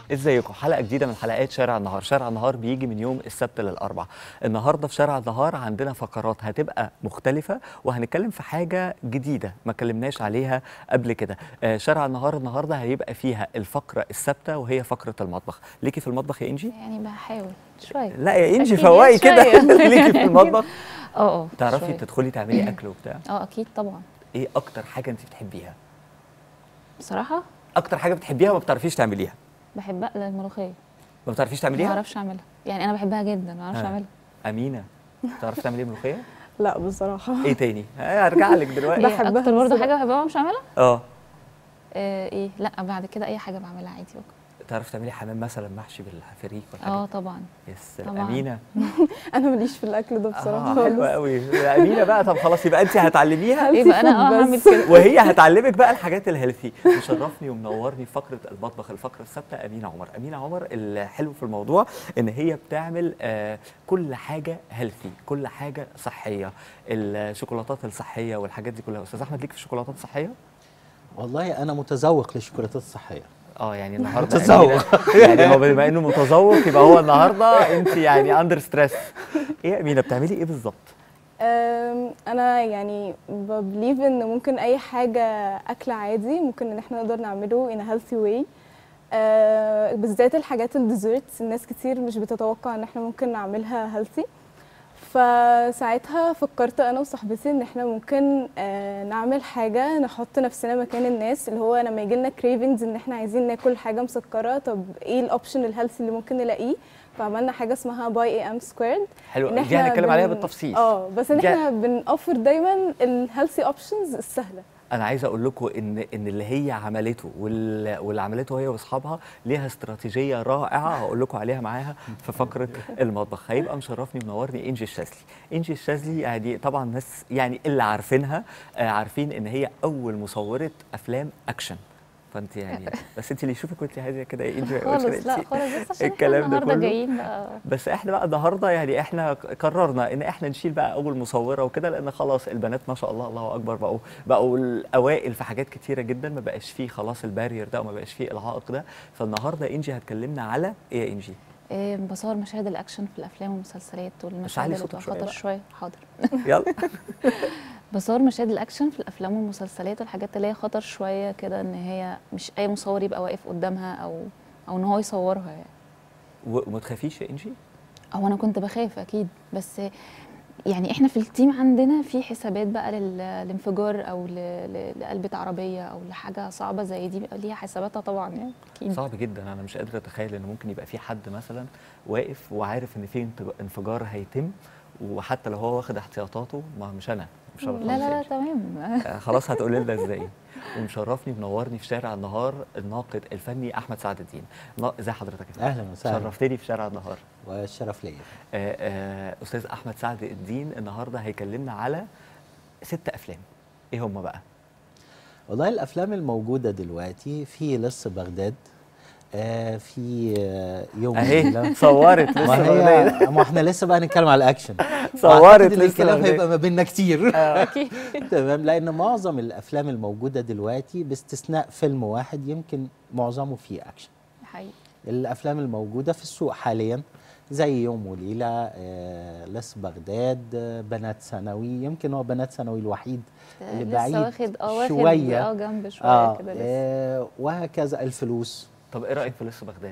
ازيكم حلقه جديده من حلقات شارع النهار شارع النهار بيجي من يوم السبت للاربع النهارده في شارع النهار عندنا فقرات هتبقى مختلفه وهنتكلم في حاجه جديده ما اتكلمناش عليها قبل كده آه شارع النهار النهارده هيبقى فيها الفقره الثابته وهي فقره المطبخ ليكي في المطبخ يا انجي يعني بحاول شويه لا يا انجي أكيد فوقي كده شوية. ليكي في المطبخ اه اه تعرفي شوية. تدخلي تعملي اكل وبتاع اه اكيد طبعا ايه اكتر حاجه انت بتحبيها بصراحه اكتر حاجه بتحبيها وما بتعرفيش تعمليها بحب اقلى الملوخيه ما بتعرفيش ما تعمليها اعرفش اعملها يعني انا بحبها جدا ما اعرفش آه. اعملها امينه تعرفي تعملي ملوخيه لا بصراحة ايه تاني آه، هرجع لك دلوقتي إيه بحبها اكتر برضه بس حاجه بحبها ومش عاملها اه آه ايه لا بعد كده اي حاجه بعملها عادي بقى. تعرفي تعملي حمام مثلا محشي بالفريك اه والحاجات طبعا يس طبعاً. امينه أنا ماليش في الأكل ده بصراحة اه حلوه خالص قوي يا امينه بقى طب خلاص يبقى انت هتعلميها ايه بقى انا اه بس. هعمل كده وهي هتعلمك بقى الحاجات الهيلثي مشرفني ومنورني في فقره المطبخ الفقره الثابته امينه عمر امينه عمر الحلو في الموضوع ان هي بتعمل آه كل حاجه هيلثي كل حاجه صحيه الشوكولاتات الصحيه والحاجات دي كلها استاذ احمد ليك في الشوكولاتات الصحيه والله انا متذوق للشوكولاتات الصحيه اه يعني النهارده متذوق. أمينة- يعني هو بما انه متذوق يبقى هو النهارده انت يعني اندر ستريس ايه يا امينه بتعملي ايه بالظبط أم، أنا يعني ببليف إن ممكن أي حاجة أكل عادي ممكن إن إحنا نقدر نعمله in a healthy way أه، بالذات الحاجات الديزرتس الناس كتير مش بتتوقع إن إحنا ممكن نعملها healthy فساعتها فكرت انا وصاحبتي ان احنا ممكن آه، نعمل حاجه نحط نفسنا مكان الناس اللي هو لما يجي لنا كريفنجز ان احنا عايزين ناكل حاجه مسكره طب ايه الاوبشن الهيلثي اللي ممكن نلاقيه فعملنا حاجه اسمها باي اي ام سكويرد حلو دي هنتكلم عليها بالتفصيل اه بس ان دي- احنا بنوفر دايما الهيلثي اوبشنز السهله انا عايز اقول لكم ان ان اللي هي عملته وال- واللي عملته هي واصحابها ليها استراتيجيه رائعه هقول لكم عليها معاها في فقره المطبخ هيبقى مشرفني ومنورني انجي الشاذلي انجي الشاذلي يعني طبعا ناس يعني اللي عارفينها آه، عارفين ان هي اول مصوره افلام اكشن فانت يعني بس انت اللي يشوفك وانت هاديه كده ايه انجي خالص لا خالص بس عشان الكلام احنا ده النهارده كله. جايين بقى بس احنا بقى النهارده يعني احنا قررنا ان احنا نشيل بقى اول مصوره وكده لان خلاص البنات ما شاء الله الله اكبر بقوا بقوا الاوائل في حاجات كتيره جدا ما بقاش فيه خلاص البارير ده وما بقاش فيه العائق ده فالنهارده انجي هتكلمنا على ايه يا انجي؟ إيه بصور مشاهد الاكشن في الافلام والمسلسلات والمشاهد علي اللي صوتك بتبقى شوية خطر بقى. شويه حاضر يلا بصور مشاهد الاكشن في الافلام والمسلسلات والحاجات اللي هي خطر شويه كده ان هي مش اي مصور يبقى واقف قدامها او او ان هو يصورها يعني و- وما تخافيش يا انجي؟ او انا كنت بخاف اكيد بس يعني احنا في التيم عندنا في حسابات بقى لل- للانفجار او ل- ل- لقلبة عربيه او لحاجه صعبه زي دي بيبقى ليها حساباتها طبعا يعني اكيد صعب جدا انا مش قادر اتخيل ان ممكن يبقى في حد مثلا واقف وعارف ان في انتج- انفجار هيتم وحتى لو هو واخد احتياطاته ما مش انا مش انا لا خالص يا لا لا إنجي. تمام آه، خلاص هتقول لنا ازاي ومشرفني منورني في شارع النهار الناقد الفني احمد سعد الدين نا- ازي حضرتك يا فندم؟ أهلاً وسهلاً. شرفتني في شارع النهار والشرف ليا آه، آه، استاذ احمد سعد الدين النهارده هيكلمنا على ست افلام ايه هم بقى والله الافلام الموجوده دلوقتي في لص بغداد آه في آه يوم اهي وليلة. صورت ما لسه هي بغداد. ما احنا لسه بقى نتكلم على الاكشن صورت وأعتقد إن لسه الكلام بغداد. هيبقى ما بيننا كتير اكيد تمام لان معظم الافلام الموجوده دلوقتي باستثناء فيلم واحد يمكن معظمه فيه اكشن حقيقي الافلام الموجوده في السوق حاليا زي يوم وليله آه لص بغداد آه بنات ثانوي يمكن هو بنات ثانوي الوحيد اللي لسه بعيد واخد اه واخد شوية. اه جنب شويه آه, كده لسه آه وهكذا الفلوس طب ايه رايك في لسه بغداد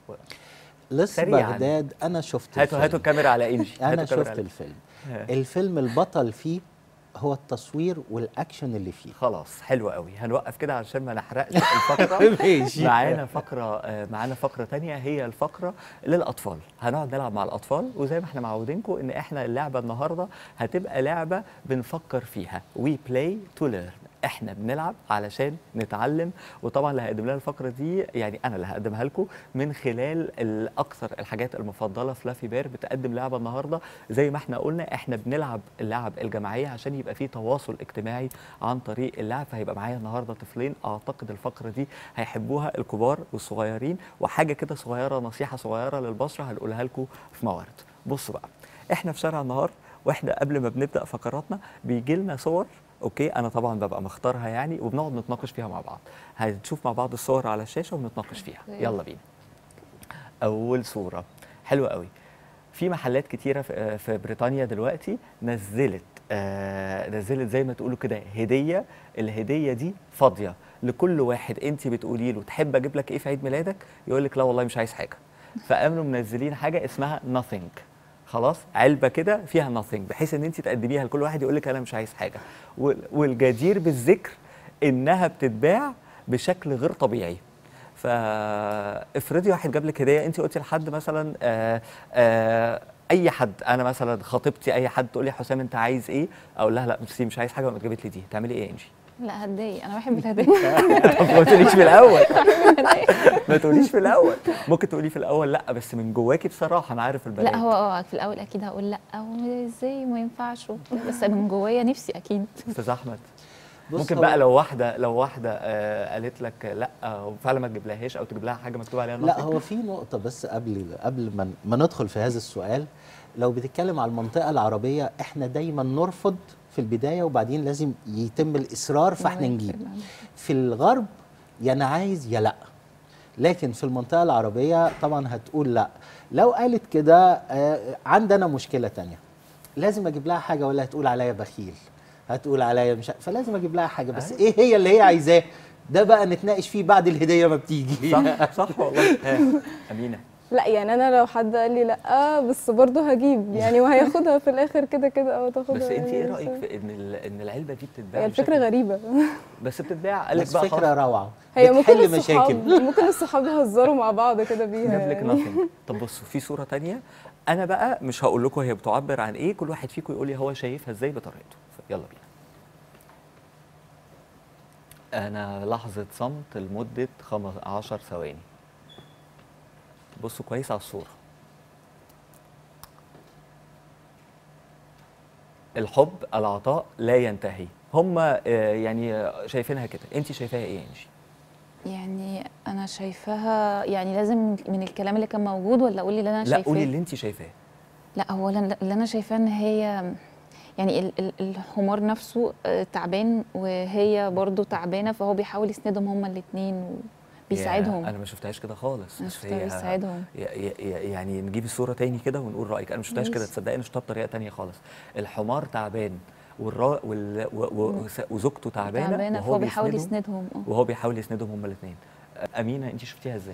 لص سريعاً. بغداد انا شفت هاتوا الفيلم. هاتوا الكاميرا على انجي انا هاتوا الكاميرا شفت على- الفيلم آه. الفيلم البطل فيه هو التصوير والاكشن اللي فيه خلاص حلو قوي هنوقف كده علشان ما نحرقش الفقره ماشي. معانا فقره آه، معانا فقره تانية هي الفقره للاطفال هنقعد نلعب مع الاطفال وزي ما احنا معودينكم ان احنا اللعبه النهارده هتبقى لعبه بنفكر فيها وي بلاي تو ليرن احنا بنلعب علشان نتعلم وطبعا اللي هقدم لها الفقره دي يعني انا اللي هقدمها لكم من خلال الاكثر الحاجات المفضله فلافي بير بتقدم لعبه النهارده زي ما احنا قلنا احنا بنلعب اللعب الجماعيه عشان يبقى في تواصل اجتماعي عن طريق اللعب فهيبقى معايا النهارده طفلين اعتقد الفقره دي هيحبوها الكبار والصغيرين وحاجه كده صغيره نصيحه صغيره للبشره هنقولها لكم في موارد بصوا بقى احنا في شارع النهار واحنا قبل ما بنبدا فقراتنا بيجي لنا صور اوكي انا طبعا ببقى مختارها يعني وبنقعد نتناقش فيها مع بعض هنشوف مع بعض الصور على الشاشه ونتناقش فيها أوكي. يلا بينا اول صوره حلو قوي في محلات كتيره في في بريطانيا دلوقتي نزلت آه نزلت زي ما تقولوا كده هديه الهديه دي فاضيه لكل واحد انت بتقولي له تحب اجيب لك ايه في عيد ميلادك يقول لك لا والله مش عايز حاجه فقاموا منزلين حاجه اسمها nothing خلاص علبه كده فيها nothing بحيث ان انت تقدميها لكل واحد يقول لك انا مش عايز حاجه وال- والجدير بالذكر انها بتتباع بشكل غير طبيعي فافرضي واحد جاب لك هديه انت قلتي لحد مثلا آآ آآ اي حد انا مثلا خطيبتي اي حد تقول لي حسام انت عايز ايه اقول لها لا ميرسي مش عايز حاجه وما جابت لي دي تعملي ايه يا انجي لا هديه انا بحب الهديه طب ما تقوليش في الاول ما تقوليش في الاول ممكن تقولي في الاول لا بس من جواكي بصراحه انا عارف البنات لا هو اه في الاول اكيد هقول لا هو ازاي ما ينفعش وبتاع، بس من جوايا نفسي اكيد استاذ احمد بص ممكن هو- بقى لو واحده لو واحده آه قالت لك لا وفعلا ما تجيبلهاش او تجيب لها حاجه مكتوب عليها لا nothing. هو في نقطة بس قبل قبل ما ما ندخل في هذا السؤال لو بتتكلم على المنطقة العربية احنا دايما نرفض في البداية وبعدين لازم يتم الإصرار فاحنا نجيب في الغرب يا أنا عايز يا لأ لكن في المنطقة العربية طبعا هتقول لأ لو قالت كده آه، عندنا مشكلة تانية لازم أجيب لها حاجة ولا هتقول عليا بخيل هتقول عليا مش ع- فلازم أجيب لها حاجة بس إيه هي اللي هي عايزاه ده بقى نتناقش فيه بعد الهدية ما بتيجي صح صح والله آه. امينه لا يعني انا لو حد قال لي لا بس برضه هجيب يعني وهياخدها في الاخر كده كده او تاخدها بس انت ايه يعني رايك في ان ال- ان العلبه دي بتتباع هي الفكره بشكل- غريبه بس بتتباع قال لك بس بقى فكرة خلاص روعة هي ممكن بتحل الصحاب مشاكل ممكن الصحاب يهزروا مع بعض كده بيها جاب لك يعني. nothing طب بصوا في صوره تانية انا بقى مش هقول لكم هي بتعبر عن ايه كل واحد فيكم يقول لي هو شايفها ازاي بطريقته يلا بينا انا لحظه صمت لمده 15 ثواني بصوا كويس على الصوره الحب العطاء لا ينتهي هم يعني آه، شايفينها كده انت شايفاها ايه يا انجي يعني انا شايفاها يعني لازم من الكلام اللي كان موجود ولا اقول اللي انا لا شايفاه قولي اللي انت شايفاه لا هو اللي اللي انا شايفاه ان هي يعني ال- ال- الحمار نفسه آه، تعبان وهي برضو تعبانه فهو بيحاول يسندهم هما الاثنين وبيساعدهم يا انا ما شفتهاش كده خالص انا بس شفتها هي- بيساعدهم ي- ي- ي- يعني نجيب الصوره تاني كده ونقول رايك انا ما شفتهاش كده ماشي. تصدقني انا شفتها بطريقه تانية خالص الحمار تعبان والرا وال... و... و... وزوجته تعبانه, تعبانه وهو فهو بيحاول بيسندهم- يسندهم اه وهو بيحاول يسندهم هما الاثنين امينه انت شفتيها ازاي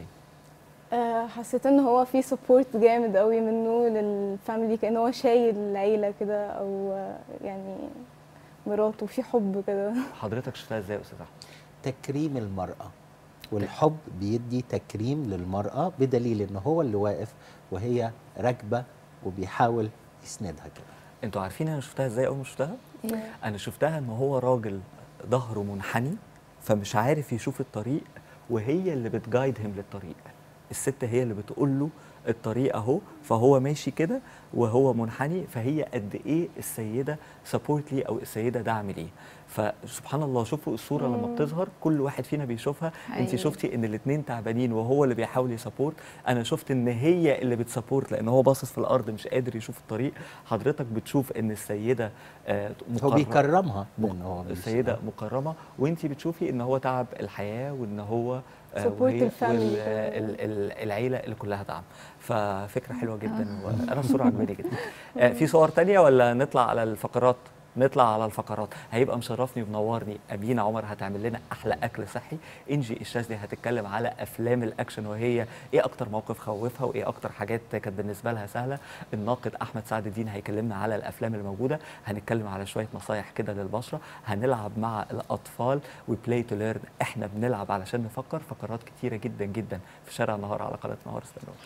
آه، حسيت ان هو في سبورت جامد قوي منه للفاميلي كان هو شايل العيله كده او آه، يعني مراته في حب كده حضرتك شفتها ازاي يا استاذ احمد تكريم المرأة والحب بيدي تكريم للمرأة بدليل ان هو اللي واقف وهي راكبة وبيحاول يسندها كده انتوا عارفين انا شفتها ازاي اول ما شفتها إيه. انا شفتها ان هو راجل ظهره منحني فمش عارف يشوف الطريق وهي اللي بتجايد هيم للطريق الست هي اللي بتقول له الطريق اهو فهو ماشي كده وهو منحني فهي قد ايه السيده سبورت لي او السيده دعم ليه فسبحان الله شوفوا الصوره لما بتظهر كل واحد فينا بيشوفها انت حقيقي. شفتي ان الاثنين تعبانين وهو اللي بيحاول يسبورت انا شفت ان هي اللي بتسبورت لان هو باصص في الارض مش قادر يشوف الطريق حضرتك بتشوف ان السيده آه، هو مقررة- بيكرمها مق- من هو بيس- السيده مكرمه وانت بتشوفي ان هو تعب الحياه وان هو آه، Support وهي- الفاميلي وال- كمان. ال- ال- العيله اللي كلها دعم ففكره حلوه جدا وانا الصوره عجباني جدا آه، في صور تانية ولا نطلع على الفقرات نطلع على الفقرات هيبقى مشرفني ومنورني امينه عمر هتعمل لنا احلى اكل صحي انجي الشاذلي هتتكلم على افلام الاكشن وهي ايه اكتر موقف خوفها وايه اكتر حاجات كانت بالنسبه لها سهله الناقد احمد سعد الدين هيكلمنا على الافلام الموجوده هنتكلم على شويه نصايح كده للبشره هنلعب مع الاطفال وبلاي تو ليرن احنا بنلعب علشان نفكر فقرات كتيره جدا جدا في شارع النهار على قناه نهار استنوا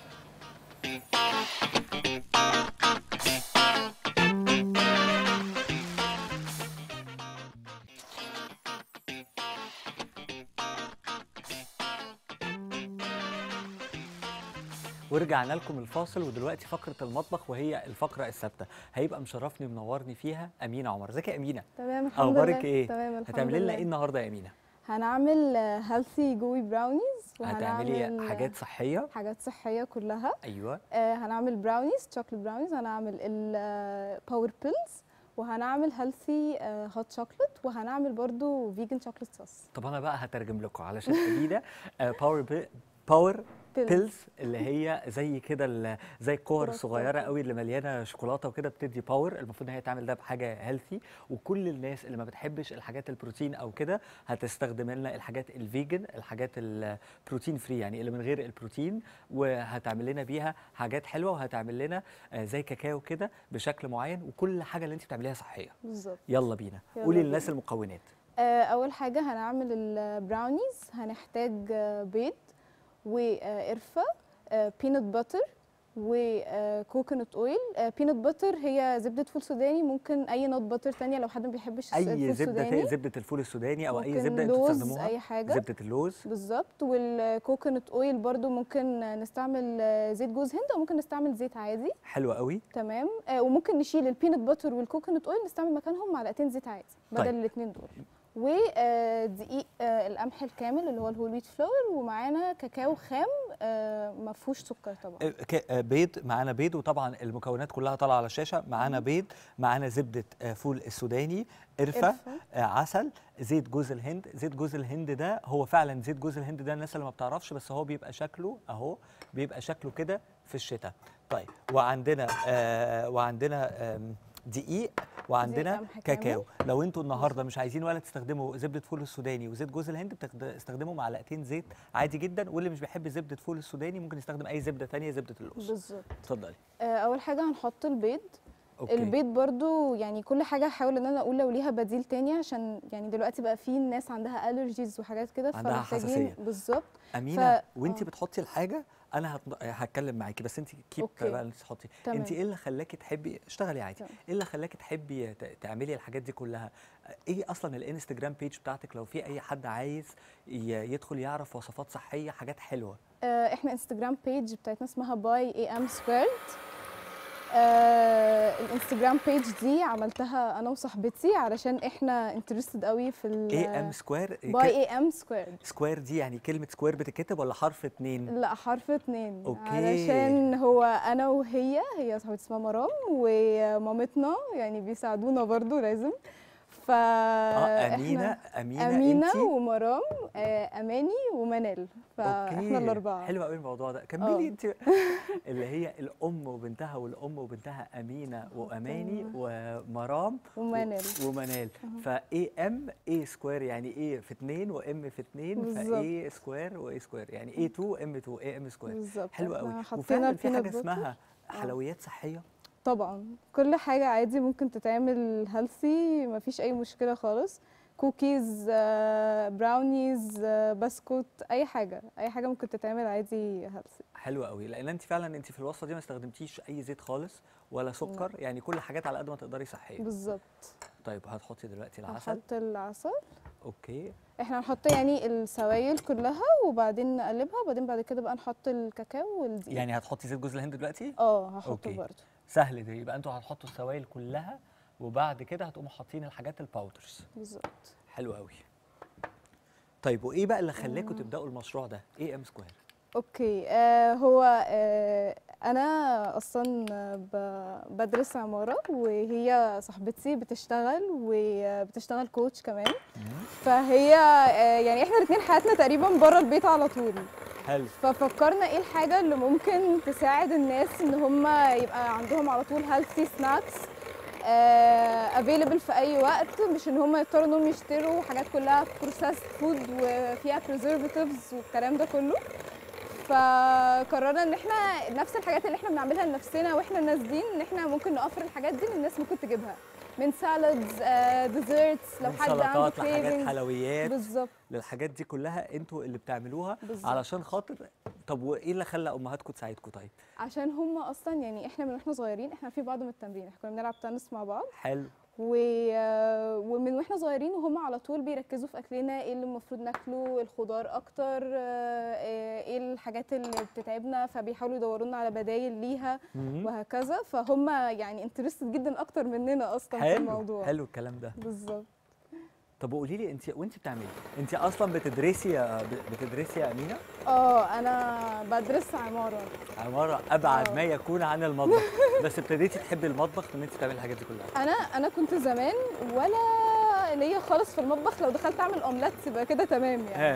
ورجعنا لكم الفاصل ودلوقتي فقره المطبخ وهي الفقره الثابته هيبقى مشرفني ومنورني فيها امينه عمر ازيك يا امينه تمام الحمد اخبارك لله ايه تمام الحمد هتعملي لنا لله. ايه النهارده يا امينه هنعمل هيلثي جوي براونيز هتعملي حاجات صحيه حاجات صحيه كلها ايوه آه، هنعمل براونيز شوكليت براونيز هنعمل الباور بيلز وهنعمل هيلثي هوت شوكليت وهنعمل برضو فيجن شوكليت صوص طب انا بقى هترجم لكم علشان امينه باور باور بيلز اللي هي زي كده ال- زي الكور كرات الصغيره طاقة. قوي اللي مليانه شوكولاته وكده بتدي باور المفروض ان هي تعمل ده بحاجه هيلثي وكل الناس اللي ما بتحبش الحاجات البروتين او كده هتستخدم لنا الحاجات الفيجن الحاجات البروتين فري يعني اللي من غير البروتين وهتعمل لنا بيها حاجات حلوه وهتعمل لنا آه، زي كاكاو كده بشكل معين وكل حاجه اللي انت بتعمليها صحيه بالظبط يلا بينا يلا قولي بينا. للناس المكونات آه، اول حاجه هنعمل البراونيز هنحتاج آه، بيض وقرفه بينت باتر وكوكونات اويل بينت باتر هي زبده فول سوداني ممكن اي نوت باتر تانية لو حد ما بيحبش اي الفول زبده السوداني تا- زبده الفول السوداني او اي ممكن زبده انتوا لوز، بتستخدموها أي حاجة. زبده اللوز بالظبط والكوكونات اويل برضو ممكن نستعمل آه، زيت جوز هند او ممكن نستعمل زيت عادي حلوه قوي تمام آه، وممكن نشيل البينت باتر والكوكونات اويل نستعمل مكانهم معلقتين زيت عادي بدل طيب. الاثنين دول ودقيق القمح الكامل اللي هو الهول ويت فلور ومعانا كاكاو خام آه، ما فيهوش سكر طبعا آه، ك- آه، بيض معانا بيض وطبعا المكونات كلها طالعه على الشاشه معانا بيض معانا زبده آه، فول السوداني قرفه قرفة. آه، عسل زيت جوز الهند زيت جوز الهند ده هو فعلا زيت جوز الهند ده الناس اللي ما بتعرفش بس هو بيبقى شكله اهو بيبقى شكله كده في الشتاء طيب وعندنا آه وعندنا آم، دقيق وعندنا قمح كامل. كاكاو لو انتوا النهارده مش عايزين ولا تستخدموا زبده فول السوداني وزيت جوز الهند بتستخدموا معلقتين زيت عادي جدا واللي مش بيحب زبده فول السوداني ممكن يستخدم اي زبده ثانيه زبده اللوز بالظبط اتفضلي آه، اول حاجه هنحط البيض اوكي البيض برضو يعني كل حاجه هحاول ان انا اقول لو ليها بديل تاني عشان يعني دلوقتي بقى في ناس عندها الرجيز وحاجات كده عندها فمحتاجين حساسية. بالظبط امينه ف- وانت آه. بتحطي الحاجه انا هت- هتكلم معاكي بس انت كيب أوكي. بقى انت تحطي تمام. انت ايه اللي خلاكي تحبي اشتغلي عادي تمام. ايه اللي خلاكي تحبي ت- تعملي الحاجات دي كلها ايه اصلا الانستجرام بيج بتاعتك لو في اي حد عايز ي- يدخل يعرف وصفات صحيه حاجات حلوه آه، احنا انستجرام بيج بتاعتنا اسمها باي اي ام سكويرد آه الانستجرام بيج دي عملتها انا وصاحبتي علشان احنا انترستد قوي في ال ايه ام سكوير باي اي ام سكويرد سكوير دي يعني كلمه سكوير بتتكتب ولا حرف اتنين لا حرف اتنين أوكي. علشان هو انا وهي هي صاحبتي اسمها مرام ومامتنا يعني بيساعدونا برضو لازم ف اه امينه امينه امينه انتي؟ ومرام آه، اماني ومنال فاحنا الاربعه حلو قوي الموضوع ده كملي آه. انت اللي هي الام وبنتها والام وبنتها امينه واماني ومرام ومنال و- ومنال فاي ام اي سكوير يعني ايه في اتنين وام في اتنين بالظبط. فاي سكوير واي سكوير يعني اي 2 ام 2 اي ام سكوير بالظبط حلو احنا قوي حطينا وفعلا في البينات حاجه باتر. اسمها حلويات صحيه طبعا كل حاجة عادي ممكن تتعمل هيلثي مفيش أي مشكلة خالص كوكيز آه، براونيز آه، بسكوت أي حاجة أي حاجة ممكن تتعمل عادي هيلثي حلوه قوي لان انت فعلا انت في الوصفه دي ما استخدمتيش اي زيت خالص ولا سكر يعني كل حاجات على قد ما تقدري صحيه بالظبط طيب هتحطي دلوقتي العسل هنحط العسل اوكي احنا هنحط يعني السوائل كلها وبعدين نقلبها وبعدين بعد كده بقى نحط الكاكاو والدقيق يعني هتحطي زيت جوز الهند دلوقتي اه هحطه أوكي. برضه سهل ده يبقى انتوا هتحطوا السوائل كلها وبعد كده هتقوموا حاطين الحاجات الباودرز بالظبط حلو قوي طيب وايه بقى اللي خلاكم تبداوا المشروع ده ايه ام سكوير اوكي آه هو آه انا اصلا ب- بدرس عماره وهي صاحبتي بتشتغل وبتشتغل كوتش كمان فهي آه يعني احنا الاثنين حياتنا تقريبا بره البيت على طول حلو ففكرنا ايه الحاجه اللي ممكن تساعد الناس ان هم يبقى عندهم على طول هيلثي سناكس افيلبل في اي وقت مش ان هم يضطروا انهم يشتروا حاجات كلها بروسيسد فود وفيها بريزرفاتيفز والكلام ده كله فقررنا ان احنا نفس الحاجات اللي احنا بنعملها لنفسنا واحنا نازلين ان احنا ممكن نوفر الحاجات دي للناس ممكن تجيبها من سالادز ديزرتس لو من حد عنده سلطات لحاجات كريفنجز حلويات بالظبط للحاجات دي كلها انتوا اللي بتعملوها بالظبط. علشان خاطر طب وايه اللي خلى امهاتكم تساعدكم طيب عشان هم اصلا يعني احنا من واحنا صغيرين احنا في بعض من التمرين احنا كنا بنلعب تنس مع بعض حلو و... ومن واحنا صغيرين وهم على طول بيركزوا في اكلنا ايه اللي المفروض ناكله الخضار اكتر آه، ايه الحاجات اللي بتتعبنا فبيحاولوا يدوروا لنا على بدايل ليها مم. وهكذا فهم يعني انترستد جدا اكتر مننا اصلا في حلو الموضوع حلو الكلام ده بالظبط طب وقولي لي انت وانت بتعملي انت اصلا بتدرسي يا بتدرسي يا امينه اه انا بدرس عماره عماره ابعد آه. ما يكون عن المطبخ بس ابتديتي تحبي المطبخ ان انت تعملي الحاجات دي كلها انا انا كنت زمان ولا ليا خالص في المطبخ لو دخلت اعمل اومليت يبقى كده تمام يعني ها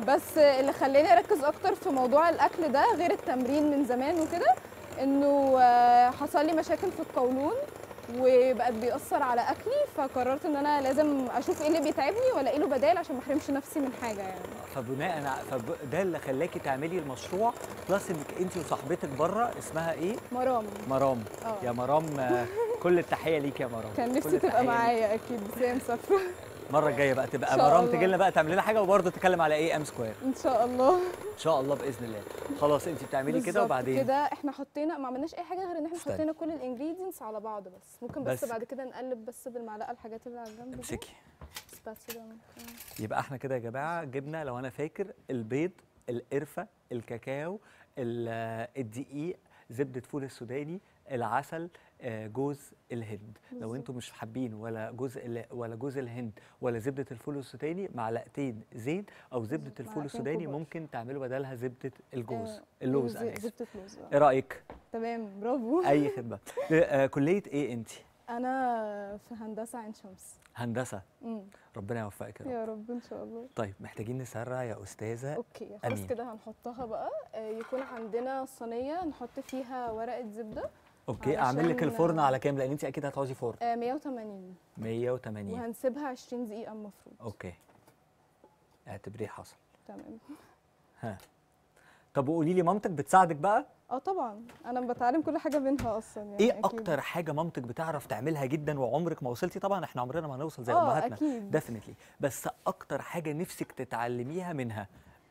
بس اللي خلاني اركز اكتر في موضوع الاكل ده غير التمرين من زمان وكده انه آه، حصل لي مشاكل في القولون وبقت بيأثر على اكلي فقررت ان انا لازم اشوف ايه اللي بيتعبني والاقي له بدائل عشان ما احرمش نفسي من حاجه يعني فبناء ع- فب... ده اللي خلاكي تعملي المشروع بلس انك انت وصاحبتك بره اسمها ايه؟ مرام مرام اه يا مرام آه، كل التحيه ليك يا مرام كان كل نفسي التحية تبقى ليك. معايا اكيد بس هي مسافره المره الجايه بقى تبقى إن شاء مرام الله. تجي لنا بقى تعمل لنا حاجه وبرضه تتكلم على ايه ام سكوير ان شاء الله ان شاء الله باذن الله خلاص انت بتعملي كده بالظبط وبعدين كده احنا حطينا ما عملناش اي حاجه غير ان احنا استني. حطينا كل الانجريدينتس على بعض بس ممكن بس, بس. بعد كده نقلب بس بالمعلقه الحاجات اللي على الجنب دي. امسكي spatula ممكن. يبقى احنا كده يا جماعه جبنا لو انا فاكر البيض القرفه الكاكاو ال- آه، الدقيق زبده فول السوداني العسل آه، جوز الهند لو بالظبط. انتم مش حابين ولا جوز ال- ولا جوز الهند ولا زبده الفول السوداني معلقتين زيت او زبده بالظبط، الفول معلقتين السوداني كبار. ممكن تعملوا بدلها زبده الجوز آه، اللوز زي- انا اسف زبده لوز آه. ايه رايك تمام برافو اي خدمه آه، كليه ايه انت انا في هندسه عين شمس هندسه امم ربنا يوفقك يا رب يا رب ان شاء الله طيب محتاجين نسرع يا استاذه اوكي خلاص أمين. كده هنحطها بقى آه، يكون عندنا صينيه نحط فيها ورقه زبده اوكي اعمل لك علشان- الفرن على كام لان انت اكيد هتعوزي فرن آه، 180 180 وهنسيبها 20 دقيقه المفروض اوكي اعتبريه حصل تمام ها طب وقولي لي مامتك بتساعدك بقى اه طبعا انا بتعلم كل حاجه منها اصلا يعني ايه أكيد. اكتر حاجه مامتك بتعرف تعملها جدا وعمرك ما وصلتي طبعا احنا عمرنا ما هنوصل زي اه امهاتنا اكيد ديفينتلي بس اكتر حاجه نفسك تتعلميها منها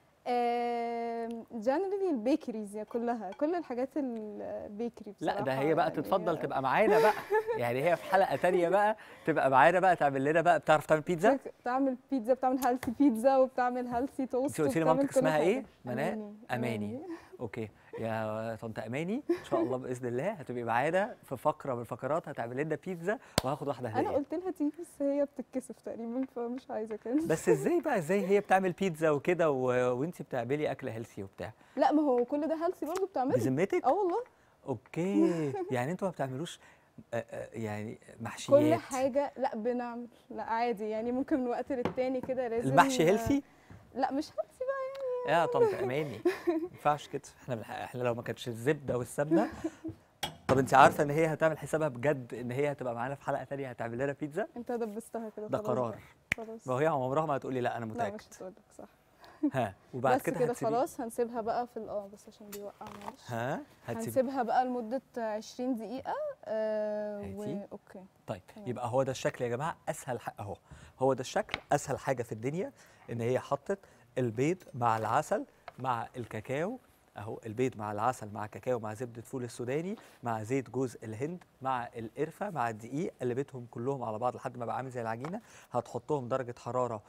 جنرالي البيكريز يا كلها كل الحاجات البيكري لا بصراحه ده هي بقى يعني تتفضل تبقى معانا بقى يعني هي في حلقه تانية بقى تبقى معانا بقى تعمل لنا بقى بتعرف تعمل بيتزا بتعمل بيتزا بتعمل هيلثي بيتزا وبتعمل هيلثي توست انت قلتي لي وبتعمل مامتك كل اسمها حاجة. ايه منال اماني اماني اوكي يا طنط اماني ان شاء الله باذن الله هتبقي معانا في فقره من الفقرات هتعمل لنا بيتزا وهاخد واحده انا هديه قلت لها تيجي بس هي بتتكسف تقريبا فمش عايزه كده بس ازاي بقى ازاي هي بتعمل بيتزا وكده و... وانت بتعملي اكل هيلثي وبتاع لا ما هو كل ده هيلثي برضه بتعمله بذمتك اه والله اوكي يعني انتوا ما بتعملوش آه، آه، يعني محشيات كل حاجه لا بنعمل لا عادي يعني ممكن من وقت للتاني كده لازم المحشي هيلثي لا مش هيلثي بقى يا طنط اماني ما ينفعش كده احنا بنح... احنا لو ما كانتش الزبده والسمنه طب انت عارفه ان هي هتعمل حسابها بجد ان هي هتبقى معانا في حلقه تانية هتعمل لنا بيتزا انت دبستها كده ده خلاص قرار بقى. خلاص ما هي عمرها ما هتقولي لا انا لا متاكد مش هتقولك صح ها وبعد بس كده, كده هتسيبي- خلاص هنسيبها بقى في ال- اه بس عشان بيوقع معلش ها هتسيبي هنسيبها بقى لمدة 20 دقيقة آه و... هاتي. اوكي طيب تمام. يبقى هو ده الشكل يا جماعه اسهل حق اهو هو ده الشكل اسهل حاجه في الدنيا ان هي حطت البيض مع العسل مع الكاكاو اهو البيض مع العسل مع كاكاو مع زبده فول السوداني مع زيت جوز الهند مع القرفه مع الدقيق قلبتهم كلهم على بعض لحد ما بقى عامل زي العجينه هتحطهم درجه حراره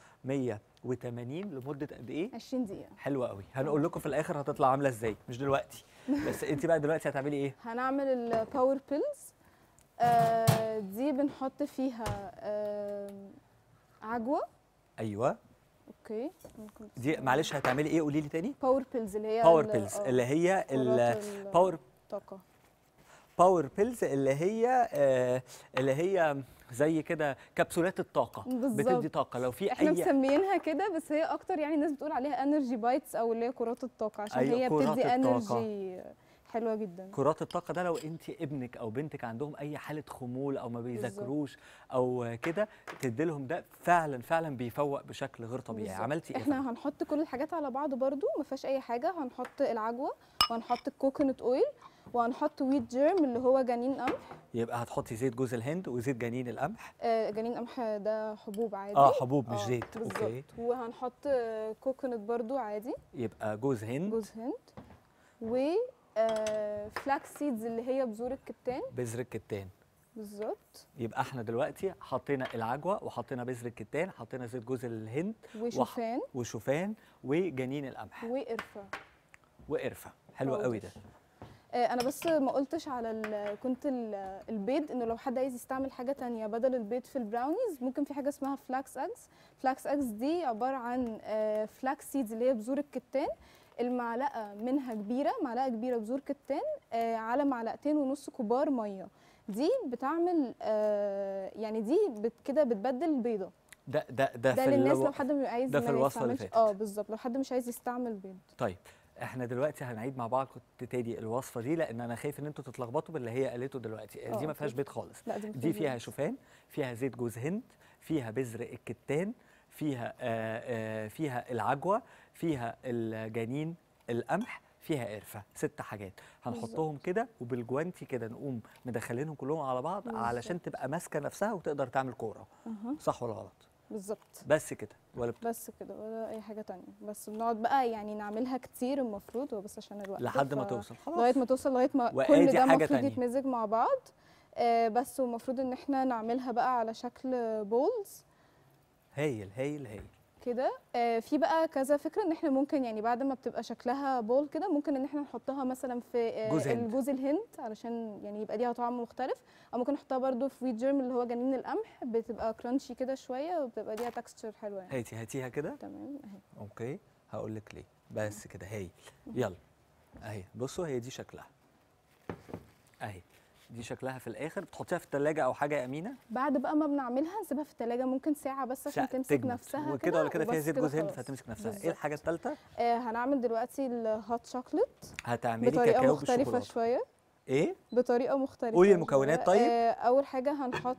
180 لمده قد ايه 20 دقيقة حلوه قوي هنقول لكم في الاخر هتطلع عامله ازاي مش دلوقتي بس انت بقى دلوقتي هتعملي ايه هنعمل الباور بيلز آه دي بنحط فيها آه عجوة ايوه اوكي ممكن دي معلش هتعملي ايه قولي لي تاني باور بيلز اللي هي باور ال- بيلز آه، اللي هي كرات الباور الطاقة باور بيلز اللي هي آه اللي هي زي كده كبسولات الطاقه بالظبط. بتدي طاقه لو في احنا اي مسميينها كده بس هي اكتر يعني الناس بتقول عليها انرجي بايتس او اللي هي كرات الطاقة عشان أيوة، هي كرات بتدي الطاقة. انرجي حلوة جدا كرات الطاقه ده لو انت ابنك او بنتك عندهم اي حاله خمول او ما بيذاكروش او كده تدي لهم ده فعلا فعلا بيفوق بشكل غير طبيعي بالظبط. عملتي ايه احنا هنحط كل الحاجات على بعض برضو ما فيهاش اي حاجه هنحط العجوه وهنحط الكوكونات اويل وهنحط ويت جيرم اللي هو جنين قمح يبقى هتحطي زيت جوز الهند وزيت جنين القمح آه جنين قمح ده حبوب عادي اه حبوب مش آه، زيت بالظبط. اوكي وهنحط آه، كوكونات برضو عادي يبقى جوز هند جوز هند و آه فلاكس سيدز اللي هي بذور الكتان بذر الكتان بالظبط يبقى احنا دلوقتي حطينا العجوه وحطينا بذر الكتان حطينا زيت جوز الهند وشوفان وشوفان وجنين القمح وقرفه وقرفه حلو قوي ده آه، انا بس ما قلتش على ال كنت ال البيض انه لو حد عايز يستعمل حاجه تانية بدل البيض في البراونيز ممكن في حاجه اسمها فلاكس اجز فلاكس اجز دي عباره عن فلاكس سيدز اللي هي بذور الكتان المعلقه منها كبيره معلقه كبيره بذور كتان آه، على معلقتين ونص كبار ميه دي بتعمل آه، يعني دي بت كده بتبدل البيضه ده ده ده, ده في للناس الو- لو حد مش عايز ده في ما الوصفة اللي يستعملش فاتت. اه بالظبط لو حد مش عايز يستعمل بيض طيب احنا دلوقتي هنعيد مع بعض كنت تاني الوصفه دي لان انا خايف ان انتوا تتلخبطوا باللي هي قالته دلوقتي اه، دي ما فيهاش أكيد. بيض خالص لا، دي ما دي فيهاش فيها بيض. شوفان فيها زيت جوز هند فيها بذر الكتان فيها آه آه فيها العجوه فيها الجنين القمح فيها قرفه ست حاجات هنحطهم كده وبالجوانتي كده نقوم مدخلينهم كلهم على بعض بالظبط. علشان تبقى ماسكه نفسها وتقدر تعمل كوره أها. صح ولا غلط بالظبط بس كده ولا بت... بس كده ولا اي حاجه تانية بس بنقعد بقى يعني نعملها كتير المفروض هو بس عشان الوقت لحد ما ف- توصل خلاص لغايه ما توصل لغايه ما وآدي كل ده حاجة المفروض تانية. يتمزج مع بعض آه بس ومفروض ان احنا نعملها بقى على شكل بولز هايل هايل هايل كده آه في بقى كذا فكره ان احنا ممكن يعني بعد ما بتبقى شكلها بول كده ممكن ان احنا نحطها مثلا في آه جوز هند. الجوز الهند علشان يعني يبقى ليها طعم مختلف او ممكن نحطها برده في ويت جيرم اللي هو جنين القمح بتبقى كرانشي كده شويه وبتبقى ليها تكستشر حلوه يعني هاتي هاتيها كده تمام اهي اوكي هقول لك ليه بس كده هاي يلا اهي بصوا هي دي شكلها اهي دي شكلها في الاخر بتحطيها في الثلاجه او حاجه يا امينه بعد بقى ما بنعملها نسيبها في التلاجة ممكن ساعة بس عشان سا- تمسك تجمد. نفسها وكده ولا كده فيها وبس زيت جوز هند خلاص. فتمسك نفسها ايه بالظبط. الحاجه الثالثه آه هنعمل دلوقتي الهوت شوكليت هتعملي بطريقة كاكاو مختلفة بالشوكولاته شوية ايه بطريقة مختلفة قولي المكونات شوية. طيب. آه أول حاجة هنحط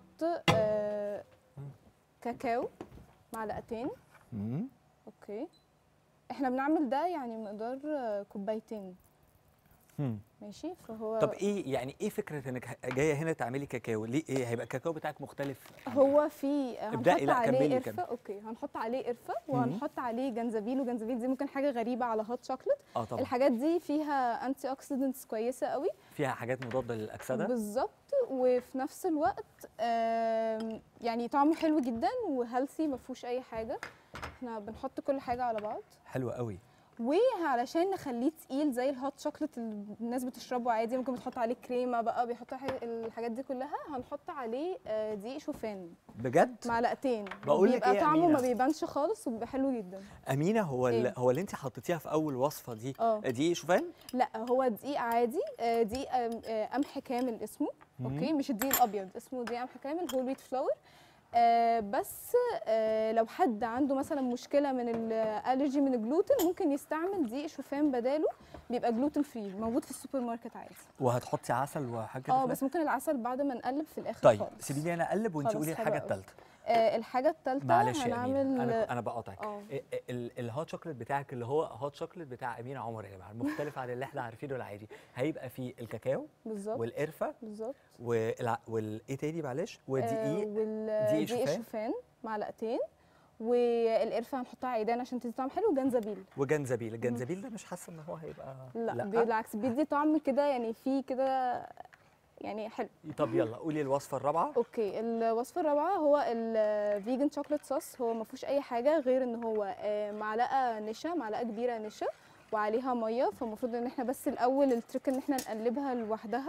آه كاكاو معلقتين مم. اوكي احنا بنعمل ده يعني مقدار آه، كوبايتين مم. ماشي فهو طب ايه يعني ايه فكره انك جايه هنا تعملي كاكاو ليه ايه هيبقى الكاكاو بتاعك مختلف عن- هو في هنحط ابدأي، لا، كملي، عليه كملي. قرفه اوكي هنحط عليه قرفه وهنحط عليه جنزبيل وجنزبيل دي ممكن حاجه غريبه على هوت شوكليت اه طبعا الحاجات دي فيها انتي اوكسيدنتس كويسه قوي فيها حاجات مضاده للاكسده بالظبط وفي نفس الوقت آم، يعني طعمه حلو جدا وهيلثي ما فيهوش اي حاجه احنا بنحط كل حاجه على بعض حلوه قوي وعلشان نخليه تقيل زي الهوت شوكليت اللي الناس بتشربه عادي ممكن بتحط عليه كريمه بقى بيحطوا حاجة- الحاجات دي كلها هنحط عليه آه، دقيق شوفان بجد معلقتين بقول لك بيبقى إيه يا طعمه أمينة؟ ما بيبانش خالص وبيبقى حلو جدا امينه هو ال- إيه؟ هو اللي انت حطيتيها في اول وصفه دي اه. دي شوفان لا هو دقيق عادي آه، دقيق آم، آه، قمح كامل اسمه اوكي مش الدقيق الابيض اسمه دقيق قمح كامل هول ويت فلاور آه بس آه لو حد عنده مثلا مشكله من الالرجي من الجلوتين ممكن يستعمل دقيق شوفان بداله بيبقى جلوتين فري موجود في السوبر ماركت عادي وهتحطي عسل وحاجه كده اه في بس ممكن العسل بعد ما نقلب في الاخر طيب خالص سيبيني انا اقلب وانت خلاص، قولي حلو الحاجه قوي. الثالثه آه الحاجه الثالثه معلش يا هنعمل امينه انا انا بقاطعك اه. ال- ال- الهوت شوكليت بتاعك اللي هو هوت شوكليت بتاع امينه عمر يا جماعه مختلف عن اللي احنا عارفينه العادي هيبقى فيه الكاكاو بالظبط والقرفه بالظبط والع... والايه تاني معلش آه، ودقيق والدقيق شوفان. شوفان معلقتين والقرفه هنحطها عيدان عشان تدي طعم حلو وجنزبيل وجنزبيل الجنزبيل ده مش حاسه ان هو هيبقى لا, لا. بالعكس بيدي طعم كده يعني فيه كده يعني حلو طب يلا قولي الوصفه الرابعه اوكي الوصفه الرابعه هو الفيجن شوكليت صوص هو ما فيهوش اي حاجه غير ان هو آه، معلقه نشا معلقه كبيره نشا وعليها ميه فالمفروض ان احنا بس الاول التريك ان احنا نقلبها لوحدها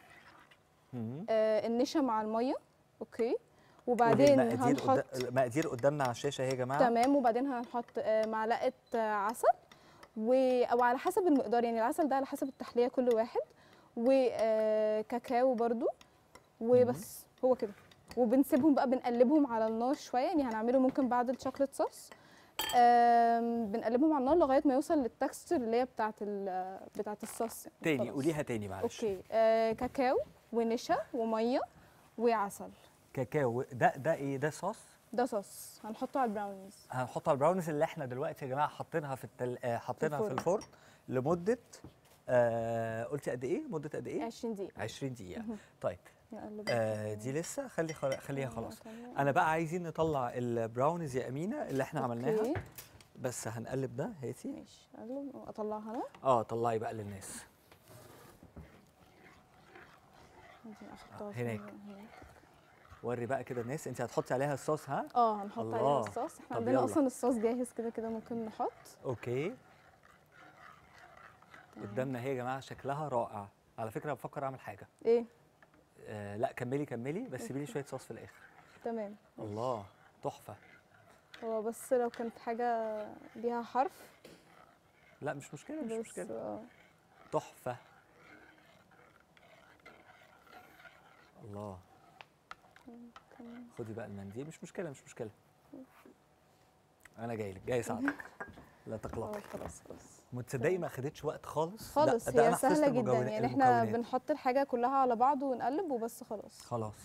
مم. آه، النشا مع الميه اوكي قولي وبعدين المقادير هنحط قد... المقادير قدامنا على الشاشه اهي يا جماعه تمام وبعدين هنحط آه، معلقه آه، عسل و... او على حسب المقدار يعني العسل ده على حسب التحليه كل واحد وكاكاو برضو وبس هو كده وبنسيبهم بقى بنقلبهم على النار شويه يعني هنعمله ممكن بعد الشوكليت صوص آم، بنقلبهم على النار لغايه ما يوصل للتكستشر اللي هي بتاعه ال... بتاعه الصوص يعني تاني خلاص. قوليها تاني معلش اوكي آه كاكاو ونشا وميه وعسل كاكاو ده ده ايه ده صوص ده صوص هنحطه على البراونيز هنحط على البراونيز اللي احنا دلوقتي يا جماعه حاطينها في التل... آه، حاطينها في الفرن. الفرن لمده آه قلتي قد ايه مده قد ايه 20 دقيقه 20 دقيقه طيب نقلب آه دي لسه خلي خل... خليها خلاص تمام. انا بقى عايزين نطلع البراونيز يا امينه اللي احنا عملناها أوكي. بس هنقلب ده هاتي ماشي اقلب اطلعها انا اه طلعي بقى للناس ممكن احطها هناك. هناك وري بقى كده الناس انت هتحطي عليها الصوص ها اه هنحط الله. عليها الصوص احنا طب عندنا يلا. اصلا الصوص جاهز كده كده ممكن نحط اوكي قدامنا اهي يا جماعه شكلها رائع على فكره بفكر اعمل حاجه ايه آه لا كملي كملي بس سيبي لي شويه صوص في الاخر تمام الله تحفه هو بس لو كانت حاجه ليها حرف لا مش مشكله مش بس مشكله اه تحفه الله خدي بقى المنديل مش مشكله مش مشكله انا جاي لك جاي اساعدك لا اه تقلقي خلاص خلاص متصدقي ما خدتش وقت خالص خالص لا ده هي أنا حفظت سهله جدا المكونات- يعني احنا المكونات. بنحط الحاجه كلها على بعض ونقلب وبس خلاص خلاص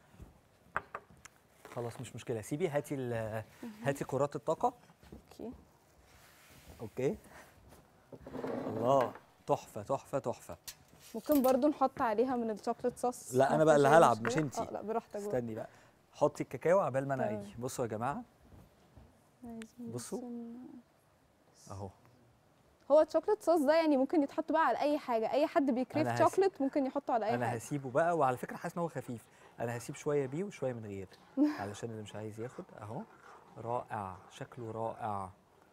خلاص مش مشكله سيبي هاتي ال- هاتي كرات الطاقه اوكي اوكي الله تحفه تحفه تحفه ممكن برضو نحط عليها من الشوكليت صوص لا، أنا بقى اللي مفيش أي هلعب، مش مشكلة. انتي. اه لا براحتك بقى. استني بقى حطي الكاكاو عبال ما انا تمام. اجي بصوا يا جماعه عايزين بصوا. بس ن- اهو هو الشوكليت صوص ده يعني ممكن يتحط بقى على اي حاجه اي حد بيكريف أنا هس- شوكليت ممكن يحطه على اي انا حاجه هسيبه بقى وعلى فكره حاسس ان هو خفيف انا هسيب شويه بيه وشويه من غير علشان اللي مش عايز ياخد اهو رائع شكله رائع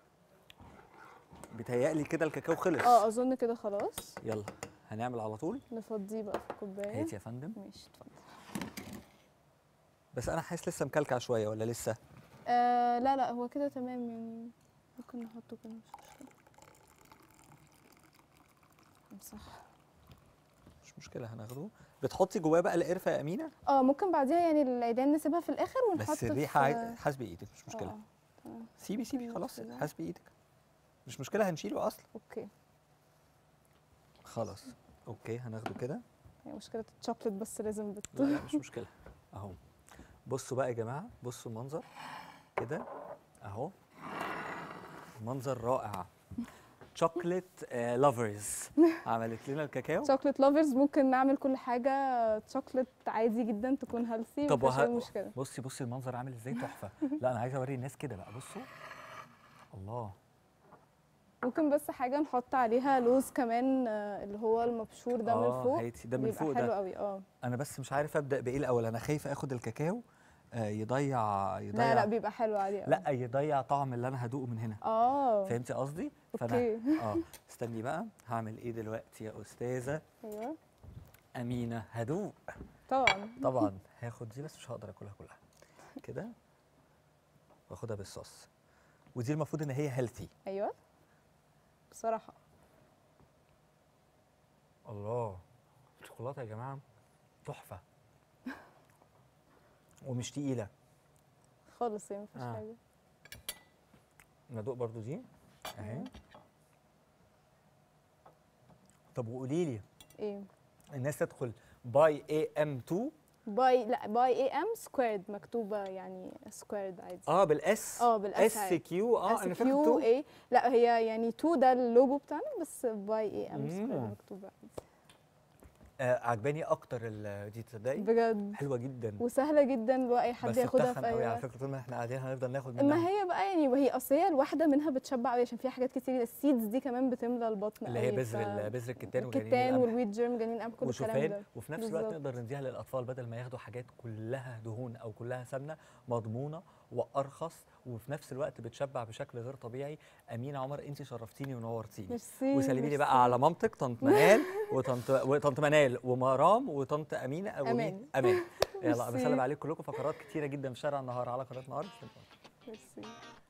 بيتهيألي كده الكاكاو خلص اه اظن كده خلاص يلا هنعمل على طول نفضيه بقى في الكوبايه هاتي يا فندم ماشي اتفضل بس انا حاسس لسه مكلكع شويه ولا لسه آه لا لا هو كده تمام يعني ممكن نحطه كده مش مشكله صح مش مشكله هناخده بتحطي جواه بقى القرفه يا امينه اه ممكن بعديها يعني العيدان نسيبها في الاخر ونحط بس في- الريحه عاي- حاسبي ايدك مش مشكله آه، تمام. سيبي سيبي ممكن خلاص كده. حاسبي ايدك مش مشكله هنشيله اصلا اوكي خلاص اوكي هناخده كده هي مشكله الشوكليت بس لازم بت... لا لا مش مشكله اهو بصوا بقى يا جماعه بصوا المنظر كده اهو منظر رائع شوكليت لافرز عملت لنا الكاكاو شوكليت لافرز ممكن نعمل كل حاجه شوكليت عادي جدا تكون هيلثي طب مفيش اي وه... مشكله بصي بصي المنظر عامل ازاي تحفه لا انا عايزه اوري الناس كده بقى بصوا الله ممكن بس حاجه نحط عليها لوز كمان آه، اللي هو المبشور ده آه، من فوق هاتي ده من بيبقى فوق حلو ده قوي اه انا بس مش عارف ابدا بايه الاول انا خايفه اخد الكاكاو آه، يضيع يضيع لا لا بيبقى حلو عادي أوي. لا يضيع طعم اللي انا هدوقه من هنا اه فهمتي قصدي اوكي اه استني بقى هعمل ايه دلوقتي يا استاذه ايوه امينه هدوق طبعا طبعا هاخد دي بس مش هقدر اكلها كلها كده واخدها بالصوص ودي المفروض ان هي هيلثي ايوه بصراحه الله الشوكولاته يا جماعه تحفه ومش تقيله خالص يعني مفيش آه. حاجه ندوق برضو دي اهي طب وقولي لي ايه الناس تدخل باي اي ام 2 باي لا باي اي ام سكويرد مكتوبه يعني سكويرد عادي اه بالاس اه بالاس اس كيو اه انا فاكر كيو 2 اي لا هي يعني 2 ده اللوجو بتاعنا بس باي اي ام مم. سكويرد مكتوبه عادي آه عجباني اكتر ال- دي تصدقي بجد حلوه جدا وسهله جدا لو اي حد بس ياخدها بتخن في اي قوي على وقت فكره طول ما احنا قاعدين هنفضل ناخد منها ما هي بقى يعني وهي اصل هي الواحده منها بتشبع قوي عشان فيها حاجات كتير السيدز دي كمان بتملى البطن اللي هي قوي، بذر ف- ال- بذر الكتان وجنين الكتان القمح والويت جيرم جنين القمح كل الكلام وشوفان ده وفي نفس الوقت بالظبط. نقدر نديها للاطفال بدل ما ياخدوا حاجات كلها دهون او كلها سمنه مضمونه وارخص وفي نفس الوقت بتشبع بشكل غير طبيعي امينه عمر انت شرفتيني ونورتيني ميرسي وسلمي لي ميرسي. بقى على مامتك طنط منال وطنط وطنط منال ومرام وطنط امينه ومين؟ أمان. امان يلا ميرسي. بسلم عليكم كلكم فقرات كتيره جدا في شارع النهار على قناه نهار ميرسي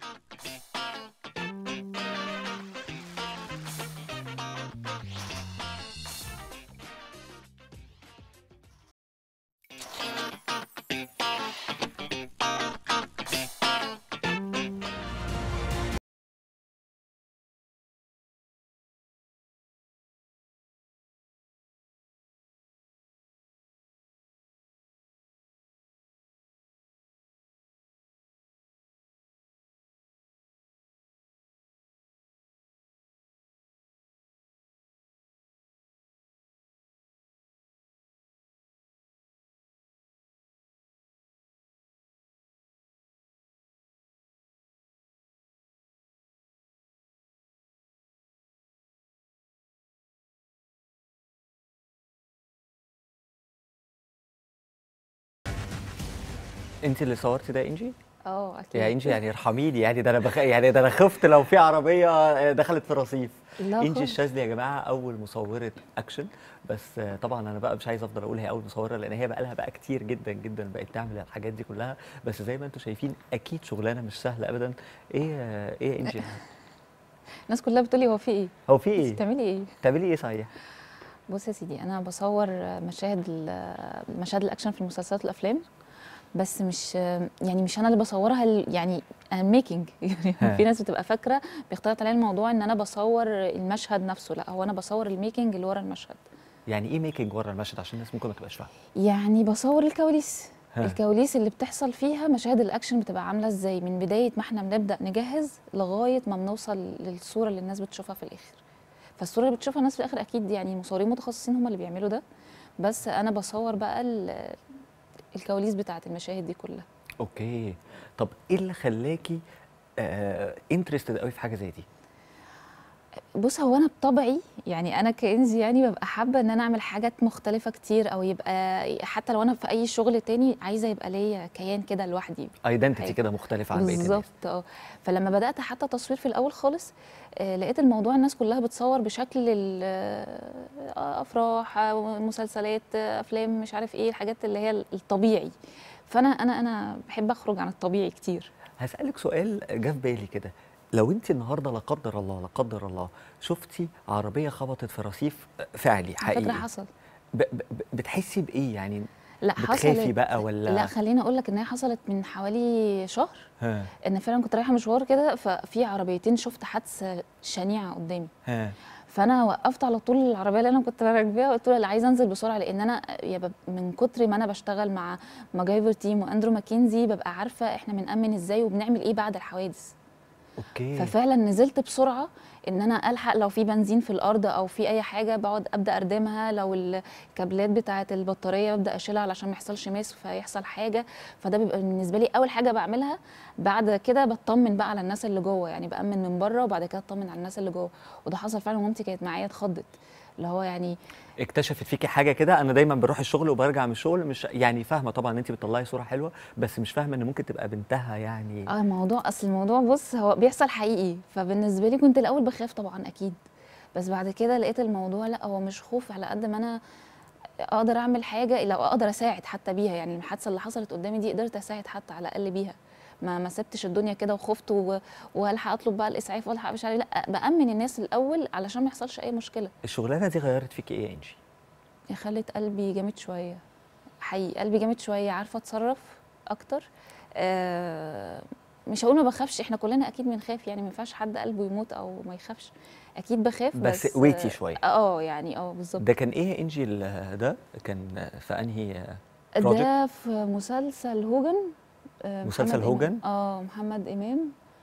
انت اللي صورتي ده انجي؟ اه اكيد يا انجي يعني ارحميني يعني ده انا بخ... يعني ده انا خفت لو في عربيه دخلت في رصيف لا انجي خالص. الشاذلي يا جماعه اول مصوره اكشن بس آه، طبعا انا بقى مش عايز افضل اقول هي اول مصوره لان هي بقى لها بقى كتير جدا جدا بقت تعمل الحاجات دي كلها بس زي ما انتم شايفين اكيد شغلانه مش سهله ابدا ايه آه، ايه يا انجي الناس كلها بتقولي هو في ايه هو في انت ايه بتعملي ايه بتعملي ايه صحيح بص يا سيدي انا بصور مشاهد ال- مشاهد الاكشن في المسلسلات والافلام بس مش يعني مش انا اللي بصورها ال- يعني انا ميكنج يعني ها. في ناس بتبقى فاكره بيختلط عليها الموضوع ان انا بصور المشهد نفسه لا هو انا بصور الميكنج اللي ورا المشهد يعني ايه ميكنج ورا المشهد عشان الناس ممكن ما تبقاش فاهمه يعني بصور الكواليس ها. الكواليس اللي بتحصل فيها مشاهد الاكشن بتبقى عامله ازاي من بدايه ما احنا بنبدا نجهز لغايه ما بنوصل للصوره اللي الناس بتشوفها في الاخر فالصوره اللي بتشوفها الناس في الاخر اكيد يعني مصورين متخصصين هم اللي بيعملوا ده بس انا بصور بقى ال- الكواليس بتاعه المشاهد دي كلها اوكي طب ايه اللي خلاكي انترستد قوي في حاجه زي دي بص هو انا بطبعي يعني انا كانزي يعني ببقى حابه ان انا اعمل حاجات مختلفه كتير او يبقى حتى لو انا في اي شغل تاني عايزه يبقى ليا كيان كده لوحدي ايدنتيتي حاجة. كده مختلفه عن بقيه الناس بالظبط اه فلما بدات حتى تصوير في الاول خالص آه لقيت الموضوع الناس كلها بتصور بشكل ال- آه، افراح آه، مسلسلات آه، افلام مش عارف ايه الحاجات اللي هي الطبيعي فانا انا انا بحب اخرج عن الطبيعي كتير هسألك سؤال جه في بالي كده لو انت النهارده لا قدر الله لا قدر الله شفتي عربيه خبطت في رصيف فعلي على فكره حقيقي حصل ب ب بتحسي بايه يعني لا بتخافي حصلت بقى ولا لا خليني اقول لك ان هي حصلت من حوالي شهر ها ان فعلا كنت رايحه مشوار كده ففي عربيتين شفت حادثه شنيعه قدامي ها فانا وقفت على طول العربيه اللي انا كنت راكباها وقلت له لا عايزه انزل بسرعه لان انا يا بب- من كتر ما انا بشتغل مع ماجايفر تيم واندرو ماكنزي ببقى عارفه احنا بنامن ازاي وبنعمل ايه بعد الحوادث اوكي ففعلا نزلت بسرعه ان انا الحق لو في بنزين في الارض او في اي حاجه بقعد ابدا اردمها لو الكابلات بتاعه البطاريه ببدا اشيلها علشان ما يحصلش ماس فيحصل حاجه فده بيبقى بالنسبه لي اول حاجه بعملها بعد كده بطمن بقى على الناس اللي جوه يعني بامن من بره وبعد كده اطمن على الناس اللي جوه وده حصل فعلا مامتي كانت معايا اتخضت اللي هو يعني اكتشفت فيكي حاجه كده انا دايما بروح الشغل وبرجع من الشغل مش يعني فاهمه طبعا ان انت بتطلعي صوره حلوه بس مش فاهمه ان ممكن تبقى بنتها يعني اه الموضوع اصل الموضوع بص هو بيحصل حقيقي فبالنسبه لي كنت الاول بخاف طبعا اكيد بس بعد كده لقيت الموضوع لا هو مش خوف على قد ما انا اقدر اعمل حاجه لو اقدر اساعد حتى بيها يعني الحادثه اللي حصلت قدامي دي قدرت اساعد حتى على الاقل بيها ما ما سبتش الدنيا كده وخفت و- والحق اطلب بقى الاسعاف والحق مش عارف لا بامن الناس الاول علشان ما يحصلش اي مشكله الشغلانه دي غيرت فيكي ايه يا انجي خلت قلبي جامد شويه حقيقي قلبي جامد شويه عارفه اتصرف اكتر آه مش هقول ما بخافش احنا كلنا اكيد بنخاف يعني ما ينفعش حد قلبه يموت او ما يخافش اكيد بخاف بس بس, قويتي شوية. اه يعني اه بالظبط ده كان ايه يا انجي ال- ده كان في انهي project؟ ده في مسلسل هوجن آه، مسلسل محمد إمام. هوجن؟ اه محمد امام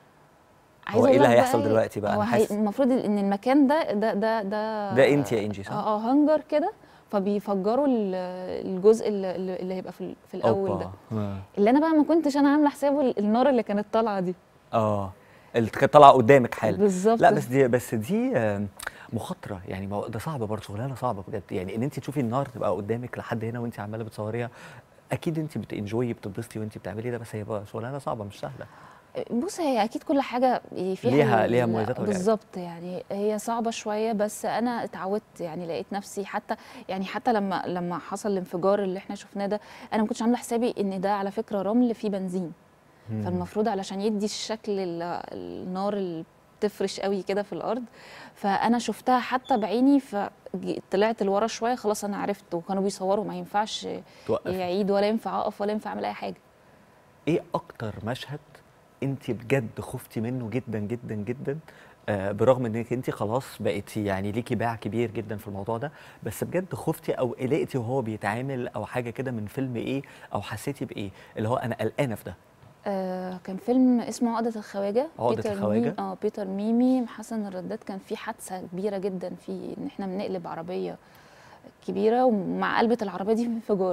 هو عايزة ايه أقول اللي لك هيحصل بقى دلوقتي بقى هو انا هي- حاسس المفروض ان المكان ده ده ده ده ده انت يا انجي صح اه اه هنجر كده فبيفجروا ال- الجزء اللي, اللي هيبقى في, ال- في الاول ده أوبا. آه. اللي انا بقى ما كنتش انا عامله حسابه ال- النار اللي كانت طالعه دي اه اللي كانت طالعه قدامك حالا بالظبط لا بس دي بس دي آم، مخاطره يعني ما هو ده صعب برضه شغلانه صعبه بجد يعني ان انت تشوفي النار تبقى قدامك لحد هنا وانت عماله بتصوريها اكيد انت بتنجوي بتتبسطي وانت بتعملي ده بس هي بقى شغلانه صعبه مش سهله بص هي اكيد كل حاجه فيها ليها- ال- ليها مميزاتها وليها عيوب. بالظبط يعني هي صعبه شويه بس انا اتعودت يعني لقيت نفسي حتى يعني حتى لما لما حصل الانفجار اللي احنا شفناه ده انا ما كنتش عامله حسابي ان ده على فكره رمل فيه بنزين مم. فالمفروض علشان يدي الشكل ال- النار اللي بتفرش قوي كده في الارض فانا شفتها حتى بعيني فطلعت لورا شويه خلاص انا عرفت وكانوا بيصوروا ما ينفعش توقف يعيد ولا ينفع اقف ولا ينفع اعمل اي حاجه ايه اكتر مشهد انت بجد خفتي منه جدا جدا جدا آه برغم انك انت خلاص بقيتي يعني ليكي باع كبير جدا في الموضوع ده بس بجد خفتي او قلقتي وهو بيتعامل او حاجه كده من فيلم ايه او حسيتي بايه اللي هو انا قلقانه في ده آه كان فيلم اسمه عقدة الخواجة عقدة بيتر الخواجة؟ ميمي اه بيتر ميمي حسن الرداد كان في حادثة كبيرة جدا في ان احنا بنقلب عربية كبيرة ومع قلبة العربية دي في انفجار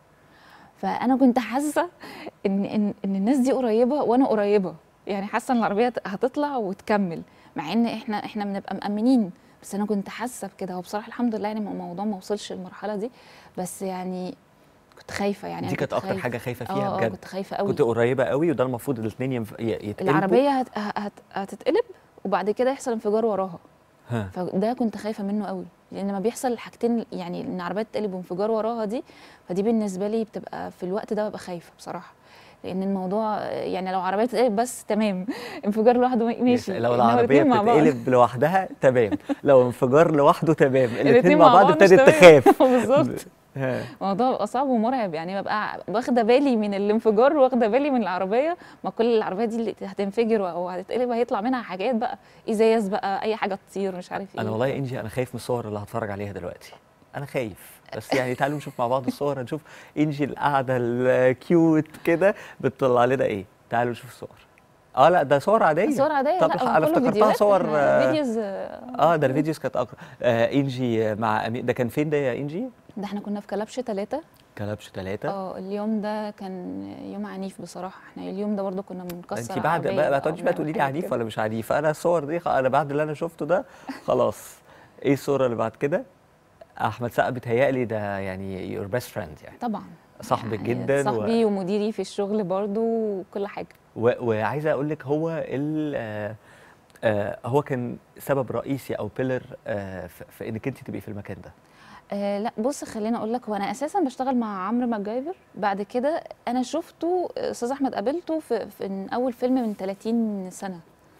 فأنا كنت حاسة إن إن إن الناس دي قريبة وأنا قريبة يعني حاسة إن العربية هت- هتطلع وتكمل مع إن إحنا إحنا بنبقى مأمنين بس أنا كنت حاسة بكده هو بصراحة الحمد لله يعني الموضوع ما وصلش للمرحلة دي بس يعني كنت خايفة يعني دي أنا كانت كنت اكتر خايفة. حاجه خايفه اه فيها اه بجد كنت خايفة قوي كنت قريبه قوي وده المفروض الاثنين ينف... ي- يتقلبوا العربيه هت... هت... هتتقلب وبعد كده يحصل انفجار وراها ها. فده كنت خايفه منه قوي لان لما بيحصل الحاجتين يعني ان عربيه تتقلب وانفجار وراها دي فدي بالنسبه لي بتبقى في الوقت ده ببقى خايفه بصراحه لان الموضوع يعني لو عربيه تتقلب بس تمام انفجار لوحده ماشي لو إنما العربيه الاتنين مع بعض- بتتقلب لوحدها تمام لو انفجار لوحده تمام الاثنين الاتنين مع بعض مش ابتدت تمام. تخاف بالظبط ها. الموضوع بيبقى صعب ومرعب يعني ببقى واخده بالي من الانفجار واخده بالي من العربيه ما كل العربيه دي اللي هتنفجر او هتتقلب هيطلع منها حاجات بقى ازاز بقى اي حاجه تطير مش عارف ايه انا والله يا انجي انا خايف من الصور اللي هتفرج عليها دلوقتي انا خايف بس يعني تعالوا نشوف مع بعض الصور نشوف انجي القعده الكيوت كده بتطلع لنا ايه تعالوا نشوف الصور اه لا ده صور عاديه صور عاديه طب لا انا كله افتكرتها فيديوهات، صور إحنا آه، فيديوز اه ده الفيديوز كانت اقرا آه انجي مع أمي... ده كان فين ده يا انجي ده احنا كنا في كلبش ثلاثة كلبش ثلاثة اه اليوم ده كان يوم عنيف بصراحه احنا اليوم ده برضو كنا بنكسر انت بعد عربية بقى ما أو تقعديش بقى بنعمل تقولي لي حاجات عنيف كده. ولا مش عنيف انا الصور دي خ- انا بعد اللي انا شفته ده خلاص ايه الصوره اللي بعد كده احمد سقا بيتهيألي ده يعني يور بيست فريند يعني طبعا صاحبك يعني جدا و... صاحبي ومديري في الشغل برضو وكل حاجه و... وعايزه اقول لك هو ال آه آه هو كان سبب رئيسي او بيلر آه في في انك انت تبقي في المكان ده آه لا بص خليني اقول لك هو انا اساسا بشتغل مع عمرو ماجايفر بعد كده انا شفته استاذ احمد قابلته في, في إن اول فيلم من 30 سنه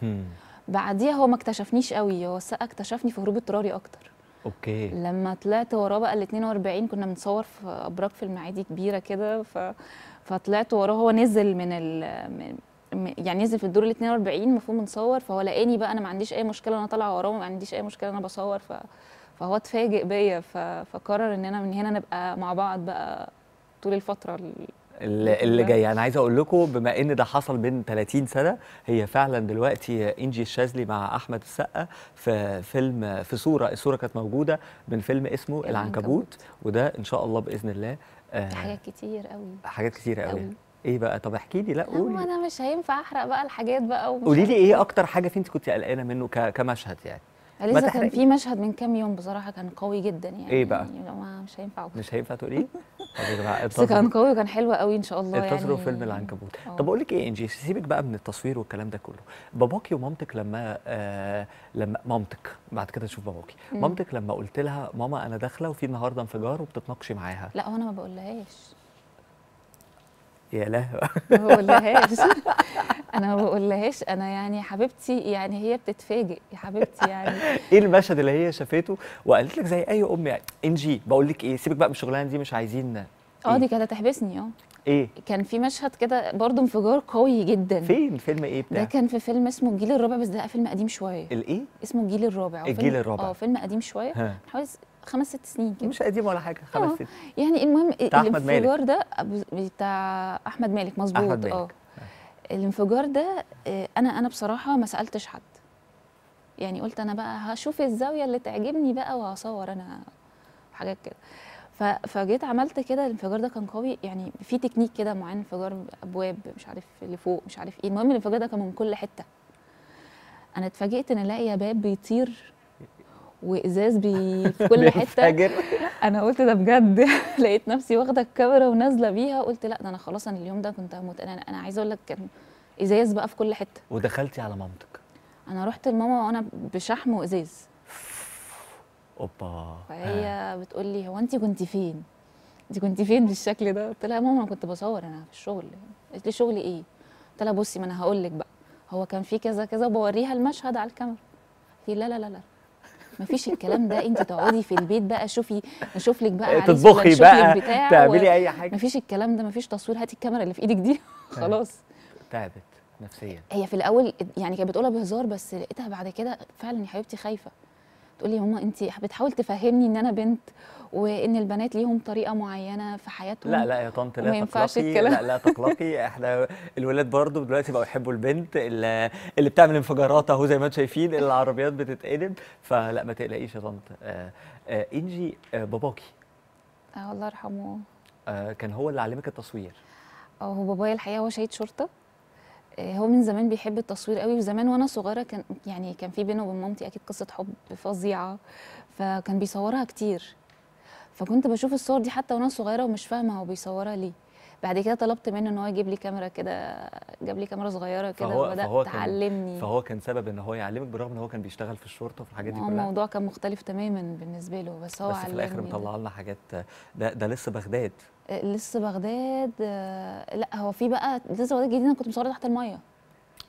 بعديها هو ما اكتشفنيش قوي هو السقا اكتشفني في هروب اضطراري اكتر اوكي لما طلعت وراه بقى ال 42 كنا بنصور في ابراج في المعادي كبيره كده ف... فطلعت وراه هو نزل من ال من م- يعني نزل في الدور ال 42 المفروض بنصور فهو لقاني بقى انا ما عنديش اي مشكله انا طالعه وراه ما عنديش اي مشكله انا بصور ف... فهو اتفاجئ بيا ف... فقرر اننا من هنا نبقى مع بعض بقى طول الفتره ال... اللي, اللي جاي انا عايز اقول لكم بما ان ده حصل من 30 سنه هي فعلا دلوقتي انجي الشاذلي مع احمد السقا في فيلم في صوره الصوره كانت موجوده من فيلم اسمه العنكبوت العنكبوت. وده ان شاء الله باذن الله آه حاجات كتير قوي حاجات كتيره قوي قوي. ايه بقى طب احكي لي لا هو قولي انا مش هينفع احرق بقى الحاجات بقى ومش قولي لي عارفة ايه اكتر حاجه فيه انت كنت قلقانه منه ك- كمشهد يعني ما لسه كان تحرقي. في مشهد من كام يوم بصراحه كان قوي جدا يعني إيه بقى؟ يعني ما مش هينفع أقول. مش هينفع تقولي طب يا جماعه بس كان قوي وكان حلو قوي ان شاء الله انتظروا يعني فيلم العنكبوت آه. طب اقول لك ايه انجي سيبك بقى من التصوير والكلام ده كله باباكي ومامتك لما آه لما مامتك بعد كده نشوف باباكي مم. مامتك لما قلت لها ماما انا داخله وفي النهارده انفجار وبتتناقشي معاها لا هو انا ما بقولهاش يا لا ما بقولهاش انا ما بقولهاش انا يعني حبيبتي يعني هي بتتفاجئ يا حبيبتي يعني ايه المشهد اللي هي شافته وقالت لك زي اي ام يعني انجي بقول لك ايه سيبك بقى من الشغلانه دي مش عايزين اه إيه؟ دي كانت هتحبسني اه ايه كان في مشهد كده برضو انفجار قوي جدا فين فيلم ايه ده بتاع كان في فيلم اسمه الجيل الرابع بس ده فيلم قديم شويه الايه اسمه الجيل الرابع هو الجيل فيلم- الرابع. اه فيلم قديم شويه ها حوالي خمس ست سنين كده مش قديم ولا حاجه خمس آه. ست يعني المهم بتاع أحمد مالك. الانفجار ده أبو- بتاع احمد مالك مظبوط أحمد مالك. اه الانفجار ده آه، انا انا بصراحه ما سالتش حد يعني قلت انا بقى هشوف الزاويه اللي تعجبني بقى وهصور انا حاجات كده ف- فجيت عملت كده الانفجار ده كان قوي يعني في تكنيك كده معين انفجار ابواب مش عارف اللي فوق مش عارف ايه المهم الانفجار ده كان من كل حته انا اتفاجئت ان الاقي باب بيطير وازاز بي في كل حته فاجر انا قلت ده بجد لقيت نفسي واخده الكاميرا ونازله بيها قلت لا ده انا خلاص انا اليوم ده كنت هموت انا انا عايزه اقول لك كان ازاز بقى في كل حته ودخلتي على مامتك انا رحت لماما وانا بشحم وازاز اوبا فهي بتقول لي هو انت كنت فين انت كنت فين بالشكل ده قلت لها يا ماما انا كنت بصور انا في الشغل قالت لي شغل ايه قلت لها بصي ما انا هقول لك بقى هو كان في كذا كذا وبوريها المشهد على الكاميرا قالت لي لا لا لا لا ما فيش الكلام ده انت تقعدي في البيت بقى شوفي نشوف لك بقى عريس ولا تطبخي نشوف بقى لك بتاع تعملي اي حاجه مفيش الكلام ده مفيش تصوير هاتي الكاميرا اللي في ايدك دي خلاص تعبت نفسيا هي في الاول يعني كانت بتقولها بهزار بس لقيتها بعد كده فعلا يا حبيبتي خايفه تقول لي ماما انت بتحاول تفهمني ان انا بنت وان البنات ليهم طريقه معينه في حياتهم لا لا يا طنط لا وما ينفعش تقلقي الكلام. لا لا تقلقي احنا الولاد برضو دلوقتي بقوا يحبوا البنت اللي, اللي بتعمل انفجارات اهو زي ما انتم شايفين العربيات بتتقلب فلا ما تقلقيش يا طنط آه آه انجي آه باباكي اه الله يرحمه آه كان هو اللي علمك التصوير اه هو بابايا الحقيقه هو شهيد شرطه آه، هو من زمان بيحب التصوير قوي وزمان وانا صغيره كان يعني كان في بينه وبين مامتي اكيد قصه حب فظيعه فكان بيصورها كتير فكنت بشوف الصور دي حتى وانا صغيره ومش فاهمه هو بيصورها ليه بعد كده طلبت منه ان هو يجيب لي كاميرا كده جاب لي كاميرا صغيره كده فهو- وبدات فهو كان- تعلمني فهو كان سبب ان هو يعلمك بالرغم ان هو كان بيشتغل في الشرطه وفي الحاجات دي هو كلها الموضوع كان مختلف تماما بالنسبه له بس هو بس في الاخر علمني ده. مطلع لنا حاجات ده ده لسه بغداد آه، لسه بغداد آه، لا هو في بقى لسه بغداد جديد انا كنت مصوره تحت الميه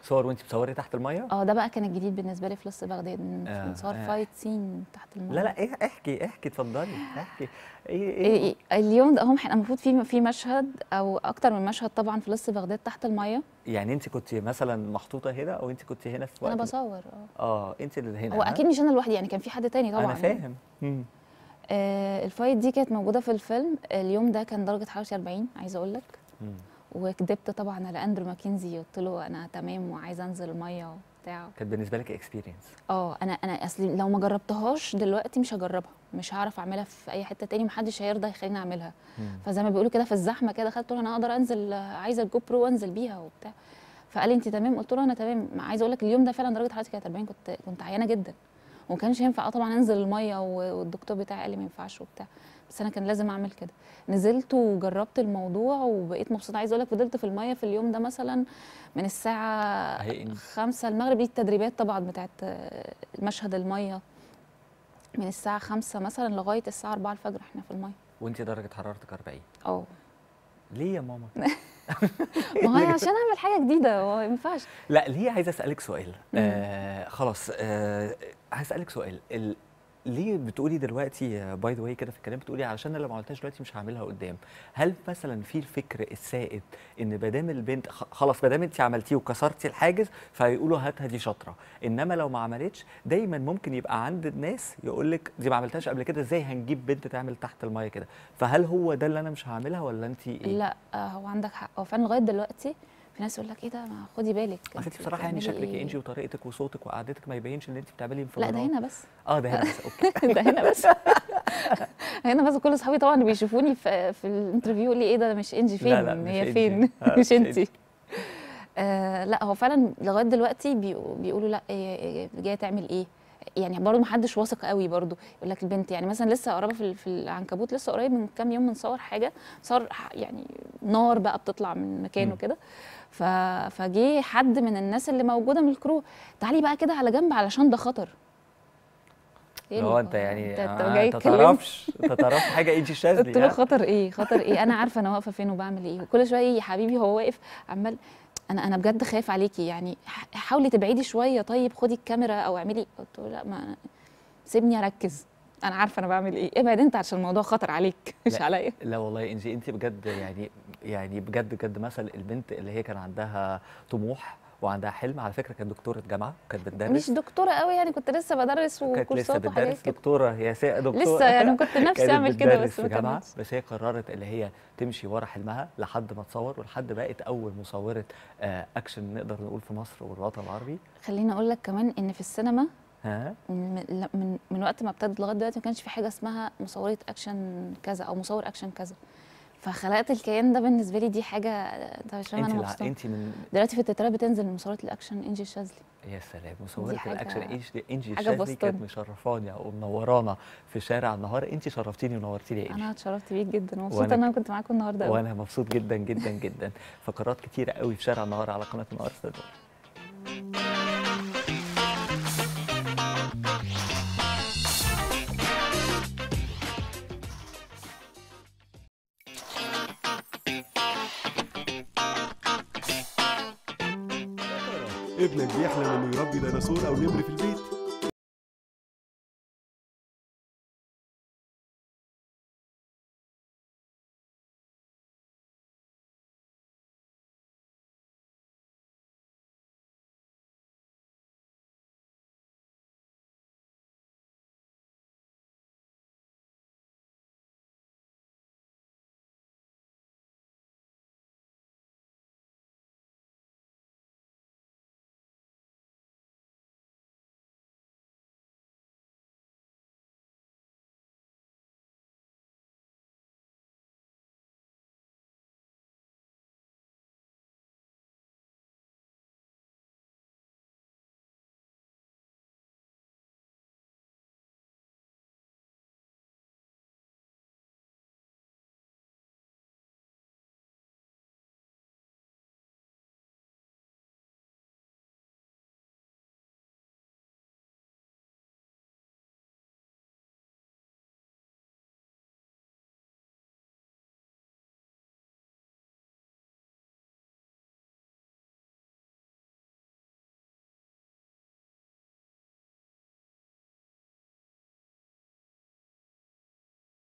صور وانت بتصوري تحت الميه اه ده بقى كان الجديد بالنسبه لي في لص بغداد إن آه، نصور آه. فايت سين تحت الميه لا لا إيه احكي احكي اتفضلي احكي ايه إيه ايه إيه اليوم ده هم احنا المفروض في في مشهد او اكتر من مشهد طبعا في لص بغداد تحت الميه يعني انت كنت مثلا محطوطه هنا او انت كنت هنا في وقت انا بصور اه اه انت اللي هنا هو ها؟ اكيد مش انا لوحدي يعني كان في حد تاني طبعا انا فاهم مم. آه الفايت دي كانت موجوده في الفيلم اليوم ده كان درجه حرارتي 40 عايزه اقول لك مم. وكدبت طبعا على اندرو ماكنزي قلت له انا تمام وعايزه انزل الميه وبتاع كانت بالنسبه لك اكسبيرينس اه انا انا اصلي لو ما جربتهاش دلوقتي مش هجربها مش هعرف اعملها في اي حته تاني محدش هيرضى يخليني اعملها فزي ما بيقولوا كده في الزحمه كده خدت له انا اقدر انزل آه، عايزه الجو برو وانزل بيها وبتاع فقال لي انت تمام قلت له انا تمام عايزه اقول لك اليوم ده فعلا درجه حرارتي كانت 40 كنت كنت عيانه جدا وما كانش ينفع اه طبعا انزل الميه و- والدكتور بتاعي قال لي ما ينفعش وبتاع بس انا كان لازم اعمل كده نزلت وجربت الموضوع وبقيت مبسوطه عايزه اقول لك فضلت في الميه في اليوم ده مثلا من الساعه أهي إن- 5 المغرب دي التدريبات طبعا بتاعت آه، مشهد الميه من الساعه 5 مثلا لغايه الساعه 4 الفجر احنا في الميه وانت درجه حرارتك 40 اه ليه يا ماما ما هو عشان اعمل حاجه جديده هو ما ينفعش لا ليه عايز اسالك سؤال آه خلاص آه هسالك سؤال ال... ليه بتقولي دلوقتي باي ذا واي كده في الكلام بتقولي علشان أنا لو ما عملتهاش دلوقتي مش هعملها قدام هل مثلا في الفكر السائد ان ما دام البنت خ- خلاص ما دام انت عملتيه وكسرتي الحاجز فهيقولوا هاتها دي شاطره انما لو ما عملتش دايما ممكن يبقى عند الناس يقول لك دي ما عملتهاش قبل كده ازاي هنجيب بنت تعمل تحت الميه كده فهل هو ده اللي انا مش هعملها ولا انت ايه لا آه، هو عندك حق هو فعلا لغايه دلوقتي في ناس يقول لك ايه ده ما خدي بالك بس انت انت بصراحه يعني بتعملي شكلك إيه؟ انجي وطريقتك وصوتك وقعدتك ما يبينش ان انت بتعملي لا انفجارات ده هنا بس اه ده هنا بس اوكي ده هنا بس هنا بس كل اصحابي طبعا اللي بيشوفوني في, في الانترفيو يقول لي ايه ده مش انجي فين لا، لا، مش هي إنجي. فين آه، مش مش انتي آه لا هو فعلا لغايه دلوقتي بيقو- بيقولوا لا إيه- إيه- جايه تعمل ايه يعني برضه ما حدش واثق قوي برضه يقول لك البنت يعني مثلا لسه قريبه في ال- في العنكبوت لسه قريب من كام يوم بنصور حاجه صار ح- يعني نار بقى بتطلع من مكانه مم. كده ف... فجه حد من الناس اللي موجوده من الكرو تعالي بقى كده على جنب علشان ده خطر إيه لو اللي- انت يعني انت أنت آه، جاي انت تكلمني تعرفش انت تعرفش حاجه انجي الشاذلي قلت له ها؟ خطر ايه خطر ايه انا عارفه انا واقفه فين وبعمل ايه وكل شويه يا حبيبي هو واقف عمال انا انا بجد خايف عليكي يعني ح- حاولي تبعدي شويه طيب خدي الكاميرا او اعملي قلت له لا ما أنا سيبني اركز انا عارفه انا بعمل ايه ابعد انت عشان الموضوع خطر عليك مش لا. عليا لا والله يا انجي انت بجد يعني يعني بجد بجد مثل البنت اللي هي كان عندها طموح وعندها حلم على فكره كانت دكتوره جامعه وكانت بتدرس مش دكتوره قوي يعني كنت لسه بدرس كانت لسه وكورسات وحاجات بتدرس كده دكتوره هي سا... دكتوره لسه يعني كنت نفسي كانت اعمل كده بتدرس بس في ما جامعه كملتش بس هي قررت اللي هي تمشي ورا حلمها لحد ما تصور ولحد بقت اول مصوره آه اكشن نقدر نقول في مصر والوطن العربي خليني اقول لك كمان ان في السينما ها من, لا، من من وقت ما ابتدت لغايه دلوقتي ما كانش في حاجه اسمها مصوره اكشن كذا او مصور اكشن كذا فخلقت الكيان ده بالنسبه لي دي حاجه انت مش فاهم انت انا الع... مبسوطه انت من دلوقتي في التترات بتنزل مصورات الاكشن انجي الشاذلي يا سلام مصورة حاجة- الاكشن انجي انجي حاجة الشاذلي كانت بوسطن. مشرفاني او منورانا في شارع النهار انت شرفتيني ونورتيني يا انجي انا اتشرفت بيك جدا وأنا ومبسوطه ان انا كنت معاكم النهارده قوي وانا مبسوط جدا جدا جدا فقرات كتيره قوي في شارع النهار على قناه النهار استاذ ابنك بيحلم انه يربي ديناصور او نمر في البيت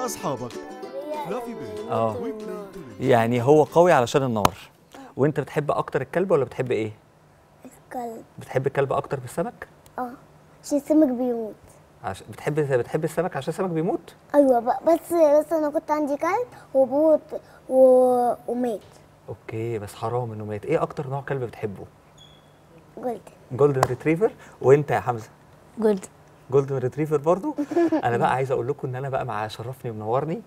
أصحابك فلافي بير اه وي بلاي تو ليف. يعني هو قوي علشان النار وانت بتحب اكتر الكلب ولا بتحب ايه كلب بتحب الكلب اكتر من السمك اه عشان السمك بيموت عش... بتحب بتحب السمك عشان السمك بيموت ايوه بقى بس بس انا كنت عندي كلب وبوت و... ومات اوكي بس حرام انه مات ايه اكتر نوع كلب بتحبه قلت جولدن ريتريفر وانت يا حمزه جولد جولدن ريتريفر برضو انا بقى عايز اقول لكم ان انا بقى مع شرفني ومنورني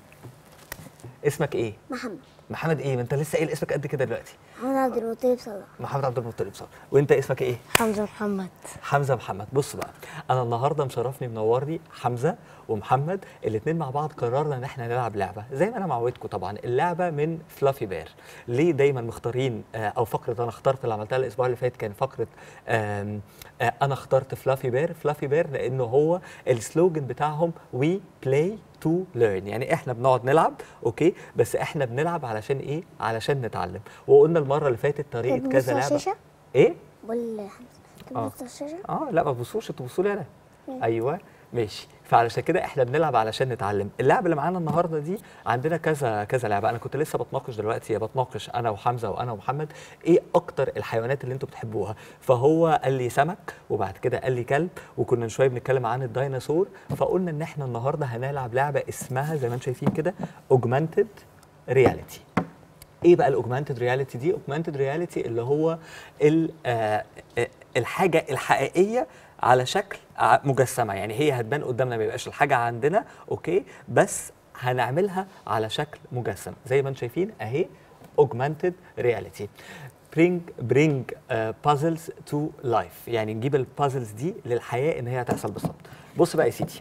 اسمك ايه محمد محمد ايه ما انت لسه قايل اسمك قد كده دلوقتي محمد عبد المطلب صلاح محمد عبد المطلب صح وانت اسمك ايه حمزه محمد حمزه محمد بص بقى انا النهارده مشرفني منورني حمزه ومحمد الاثنين مع بعض قررنا ان احنا نلعب لعبه زي ما انا معودكم طبعا اللعبه من فلافي بير ليه دايما مختارين آه، او فقره انا اخترت اللي عملتها الاسبوع اللي فات كان فقره آم، آه، انا اخترت فلافي بير فلافي بير لانه هو السلوجن بتاعهم وي بلاي تو ليرن يعني احنا بنقعد نلعب اوكي بس احنا بنلعب علشان ايه علشان نتعلم وقلنا المره اللي فاتت طريقه تبص كذا على لعبه الشاشة؟ ايه بقول حمزه آه. تبص على الشاشه اه لا ما تبصوش تبصوا لي انا ايوه ماشي فعلشان كده احنا بنلعب علشان نتعلم اللعبه اللي معانا النهارده دي عندنا كذا كذا لعبه انا كنت لسه بتناقش دلوقتي بتناقش انا وحمزه وانا ومحمد ايه اكتر الحيوانات اللي انتوا بتحبوها فهو قال لي سمك وبعد كده قال لي كلب وكنا من شويه بنتكلم عن الديناصور فقلنا ان احنا النهارده هنلعب لعبه اسمها زي ما انتم شايفين كده اوجمانتد رياليتي ايه بقى الاوجمانتد رياليتي دي اوجمانتد رياليتي اللي هو ال- آه، آه، الحاجه الحقيقيه على شكل ع- مجسمه يعني هي هتبان قدامنا ما يبقاش الحاجه عندنا اوكي بس هنعملها على شكل مجسم زي ما انتم شايفين اهي اوجمانتد رياليتي bring bring uh, puzzles to life يعني نجيب البازلز دي للحياه ان هي هتحصل بالظبط بص بقى يا سيدي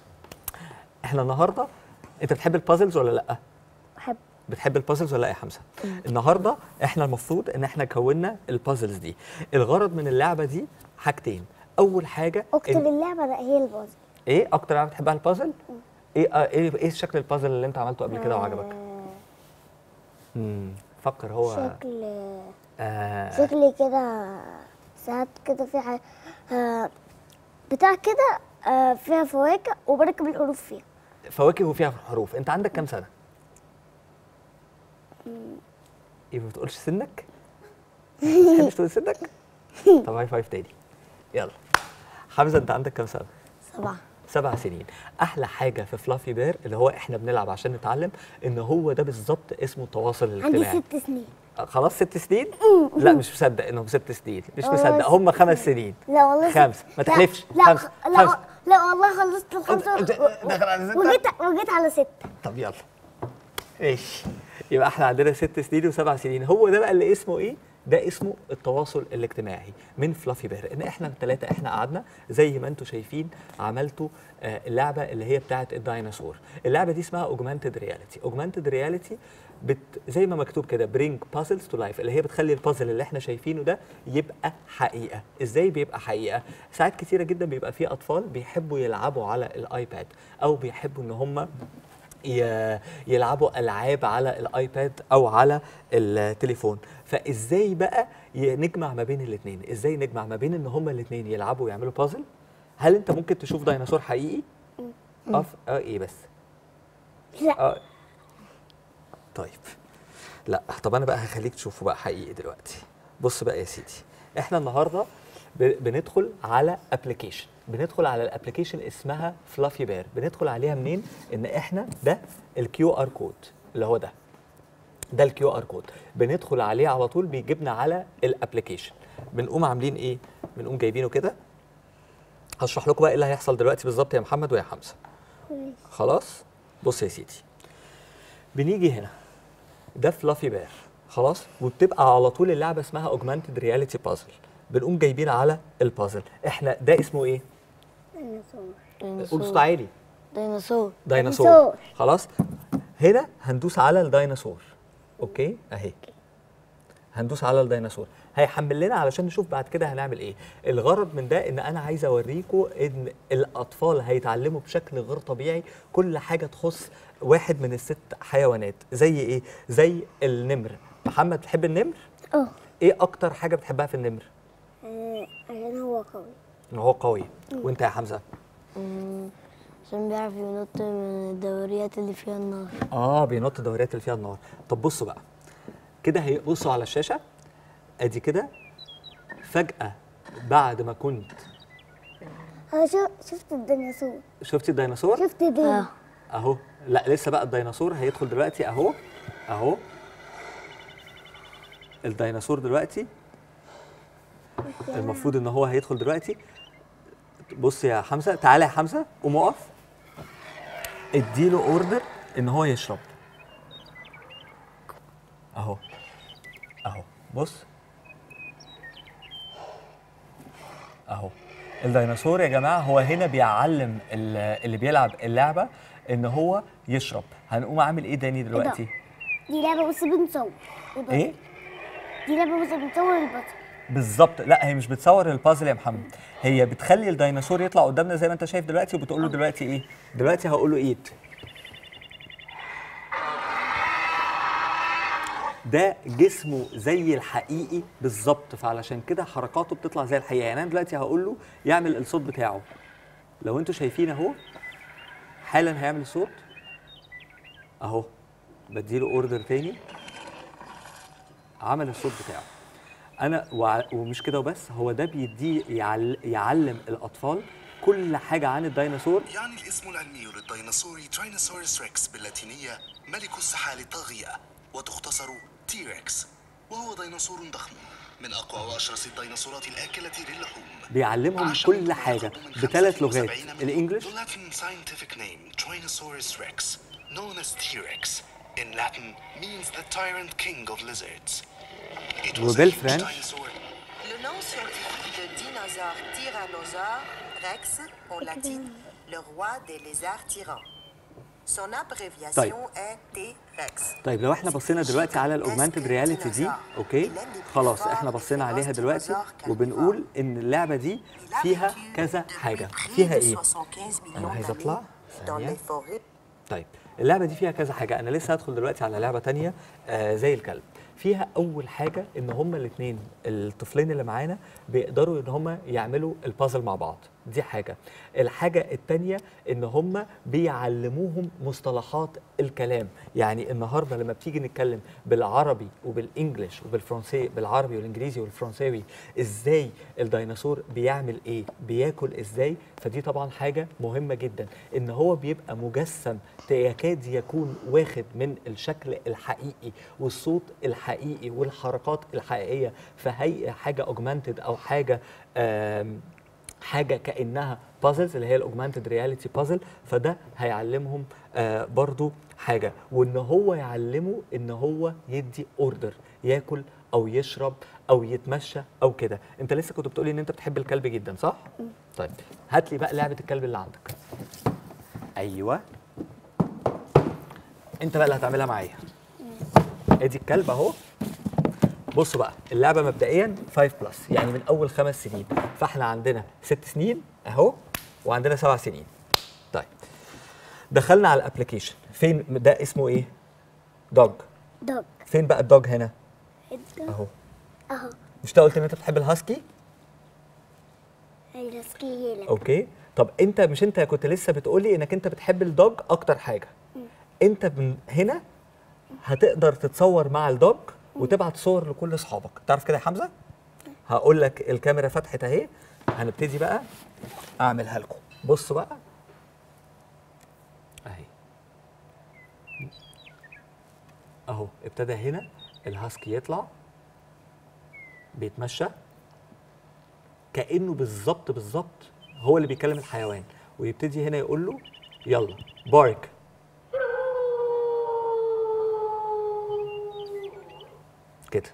احنا النهارده انت بتحب البازلز ولا لا بحب بتحب البازلز ولا لا يا حمزه النهارده احنا المفروض ان احنا كونا البازلز دي الغرض من اللعبه دي حاجتين اول حاجه اكتب إن- اللعبه ده هي البازل ايه اكتر لعبه بتحبها البازل ايه آه ايه ايه شكل البازل اللي انت عملته قبل كده وعجبك امم فكر هو شكل آه شكل كده ساعات كده في حاجة آه بتاع كده آه فيها فواكه وبركب الحروف فيها فواكه وفيها حروف انت عندك كام سنه ايه ما بتقولش سنك ما بتحبش تقول سنك طب هاي فايف تاني يلا حمزه انت عندك كام سنه سبعة سبع سنين احلى حاجه في فلافي بير اللي هو احنا بنلعب عشان نتعلم ان هو ده بالظبط اسمه التواصل عندي الاجتماعي ست سنين آه، خلاص ست سنين لا مش مصدق انهم ست سنين مش والله مصدق ست هم خمس سنين لا والله ست- خمسة. ما لا، تحلفش. لا خمسة. لا خمسة. لا والله خلصت الخمسة أنت- و- دخل على ستة؟ وجيت وجيت على ستة طب يلا ماشي يبقى احنا عندنا ست سنين وسبع سنين هو ده بقى اللي اسمه ايه ده اسمه التواصل الاجتماعي من فلافي بير ان احنا الثلاثه احنا قعدنا زي ما انتم شايفين عملتوا آه، اللعبه اللي هي بتاعه الديناصور اللعبه دي اسمها اوجمانتد رياليتي اوجمانتد رياليتي بت زي ما مكتوب كده برينج بازلز تو لايف اللي هي بتخلي البازل اللي احنا شايفينه ده يبقى حقيقه ازاي بيبقى حقيقه ساعات كتيره جدا بيبقى في اطفال بيحبوا يلعبوا على الايباد او بيحبوا ان هم ي- يلعبوا العاب على الايباد او على التليفون فازاي بقى ي- نجمع ما بين الاثنين ازاي نجمع ما بين ان هما الاثنين يلعبوا ويعملوا بازل هل انت ممكن تشوف ديناصور حقيقي اه ف- اه ايه بس لا اه طيب لا طب انا بقى هخليك تشوفه بقى حقيقي دلوقتي بص بقى يا سيدي احنا النهارده ب- بندخل على ابلكيشن بندخل على الابلكيشن اسمها فلافي بير بندخل عليها منين ان احنا ده الكيو ار كود اللي هو ده ده الكيو ار كود بندخل عليه على طول بيجيبنا على الابلكيشن بنقوم عاملين ايه بنقوم جايبينه كده هشرح لكم بقى ايه اللي هيحصل دلوقتي بالظبط يا محمد ويا حمزه خلاص بص يا سيدي بنيجي هنا ده فلافي بير خلاص وبتبقى على طول اللعبه اسمها اوجمانتد رياليتي بازل بنقوم جايبين على البازل احنا ده اسمه ايه قول صوت عالي ديناصور ديناصور ديناصور. خلاص هنا هندوس على الديناصور اوكي اهي هندوس على الديناصور هيحمل لنا علشان نشوف بعد كده هنعمل ايه الغرض من ده ان انا عايز اوريكم ان الاطفال هيتعلموا بشكل غير طبيعي كل حاجه تخص واحد من الست حيوانات زي ايه زي النمر محمد بتحب النمر اه ايه اكتر حاجه بتحبها في النمر آه، عشان هو قوي ان هو قوي وانت يا حمزه عشان بيعرف ينط من الدوريات اللي فيها النار اه بينط الدوريات اللي فيها النار طب بصوا بقى كده هي بصوا على الشاشه ادي كده فجاه بعد ما كنت انا شو- شفت الديناصور شفتي الديناصور شفت دي آه. اهو لا لسه بقى الديناصور هيدخل دلوقتي اهو اهو الديناصور دلوقتي المفروض ان هو هيدخل دلوقتي بص يا حمزه تعالى يا حمزه قوم اقف اديله اوردر ان هو يشرب اهو اهو بص اهو الديناصور يا جماعه هو هنا بيعلم ال- اللي بيلعب اللعبه ان هو يشرب هنقوم عامل ايه تاني دلوقتي دي لعبه بس بنصور البطل. ايه دي لعبه بس بنصور البطل بالظبط لا هي مش بتصور البازل يا محمد هي بتخلي الديناصور يطلع قدامنا زي ما انت شايف دلوقتي وبتقول له دلوقتي ايه دلوقتي هقول له ايت ده جسمه زي الحقيقي بالظبط فعلشان كده حركاته بتطلع زي الحقيقه يعني انا دلوقتي هقول له يعمل الصوت بتاعه لو انتوا شايفين اهو حالا هيعمل الصوت اهو بديله اوردر تاني عمل الصوت بتاعه انا وع- ومش كده وبس هو ده بيديه يعل يعلم الاطفال كل حاجه عن الديناصور يعني الاسم العلمي للديناصور تراينوسورس ريكس باللاتينية ملك السحال الطاغية وتختصر تيركس وهو ديناصور ضخم من أقوى وأشرس الديناصورات الآكلة للحوم بيعلمهم عاش كل منذ حاجه يقرب من بثلاث 75 لغات منه. الانجليش The Latin scientific name Tyrannosaurus rex known as T-Rex in Latin means the tyrant king of lizards It was a وبالفرنش huge dinosaur Le nom scientifique de dinosaure Tyrannosaure rex en latin, le roi des lézards tyrans. Son abréviation est T-Rex. طيب لو احنا بصينا دلوقتي على الاوجمانتد رياليتي دي اوكي خلاص احنا بصينا عليها دلوقتي وبنقول ان اللعبه دي فيها كذا حاجه فيها ايه انا عايز اطلع Dans ثانيه les forêts طيب اللعبه دي فيها كذا حاجه انا لسه هدخل دلوقتي على لعبه تانية آه زي الكلب فيها اول حاجه ان هما الاثنين الطفلين اللي معانا بيقدروا ان هما يعملوا البازل مع بعض دي حاجه الحاجه التانية ان هما بيعلموهم مصطلحات الكلام يعني النهارده لما بتيجي نتكلم بالعربي وبالانجلش وبالفرنسي بالعربي والانجليزي والفرنساوي ازاي الديناصور بيعمل ايه بياكل ازاي فدي طبعا حاجه مهمه جدا ان هو بيبقى مجسم يكاد يكون واخد من الشكل الحقيقي والصوت الحقيقي والحركات الحقيقيه فهي حاجه اوجمانتد او حاجه آم حاجه كانها بازلز اللي هي الاوجمانتد رياليتي بازل فده هيعلمهم آه برضو حاجه وان هو يعلمه ان هو يدي اوردر ياكل او يشرب او يتمشى او كده انت لسه كنت بتقولي ان انت بتحب الكلب جدا صح طيب هات لي بقى لعبه الكلب اللي عندك ايوه انت بقى اللي هتعملها معايا ادي الكلب اهو بصوا بقى اللعبه مبدئيا 5 بلس يعني من اول خمس سنين فاحنا عندنا ست سنين اهو وعندنا سبع سنين طيب دخلنا على الابلكيشن فين ده اسمه ايه دوج دوج فين بقى الدوج هنا الدوج اهو اهو مش انت قلت ان انت بتحب الهاسكي هيرسكيلك اوكي طب انت مش انت كنت لسه بتقولي انك انت بتحب الدوج اكتر حاجه انت من هنا هتقدر تتصور مع الدوج وتبعت صور لكل اصحابك تعرف كده يا حمزه هقول لك الكاميرا فتحت اهي هنبتدي بقى اعملها لكم بصوا بقى اهي اهو ابتدى هنا الهاسكي يطلع بيتمشى كانه بالظبط بالظبط هو اللي بيكلم الحيوان ويبتدي هنا يقول له يلا بارك كده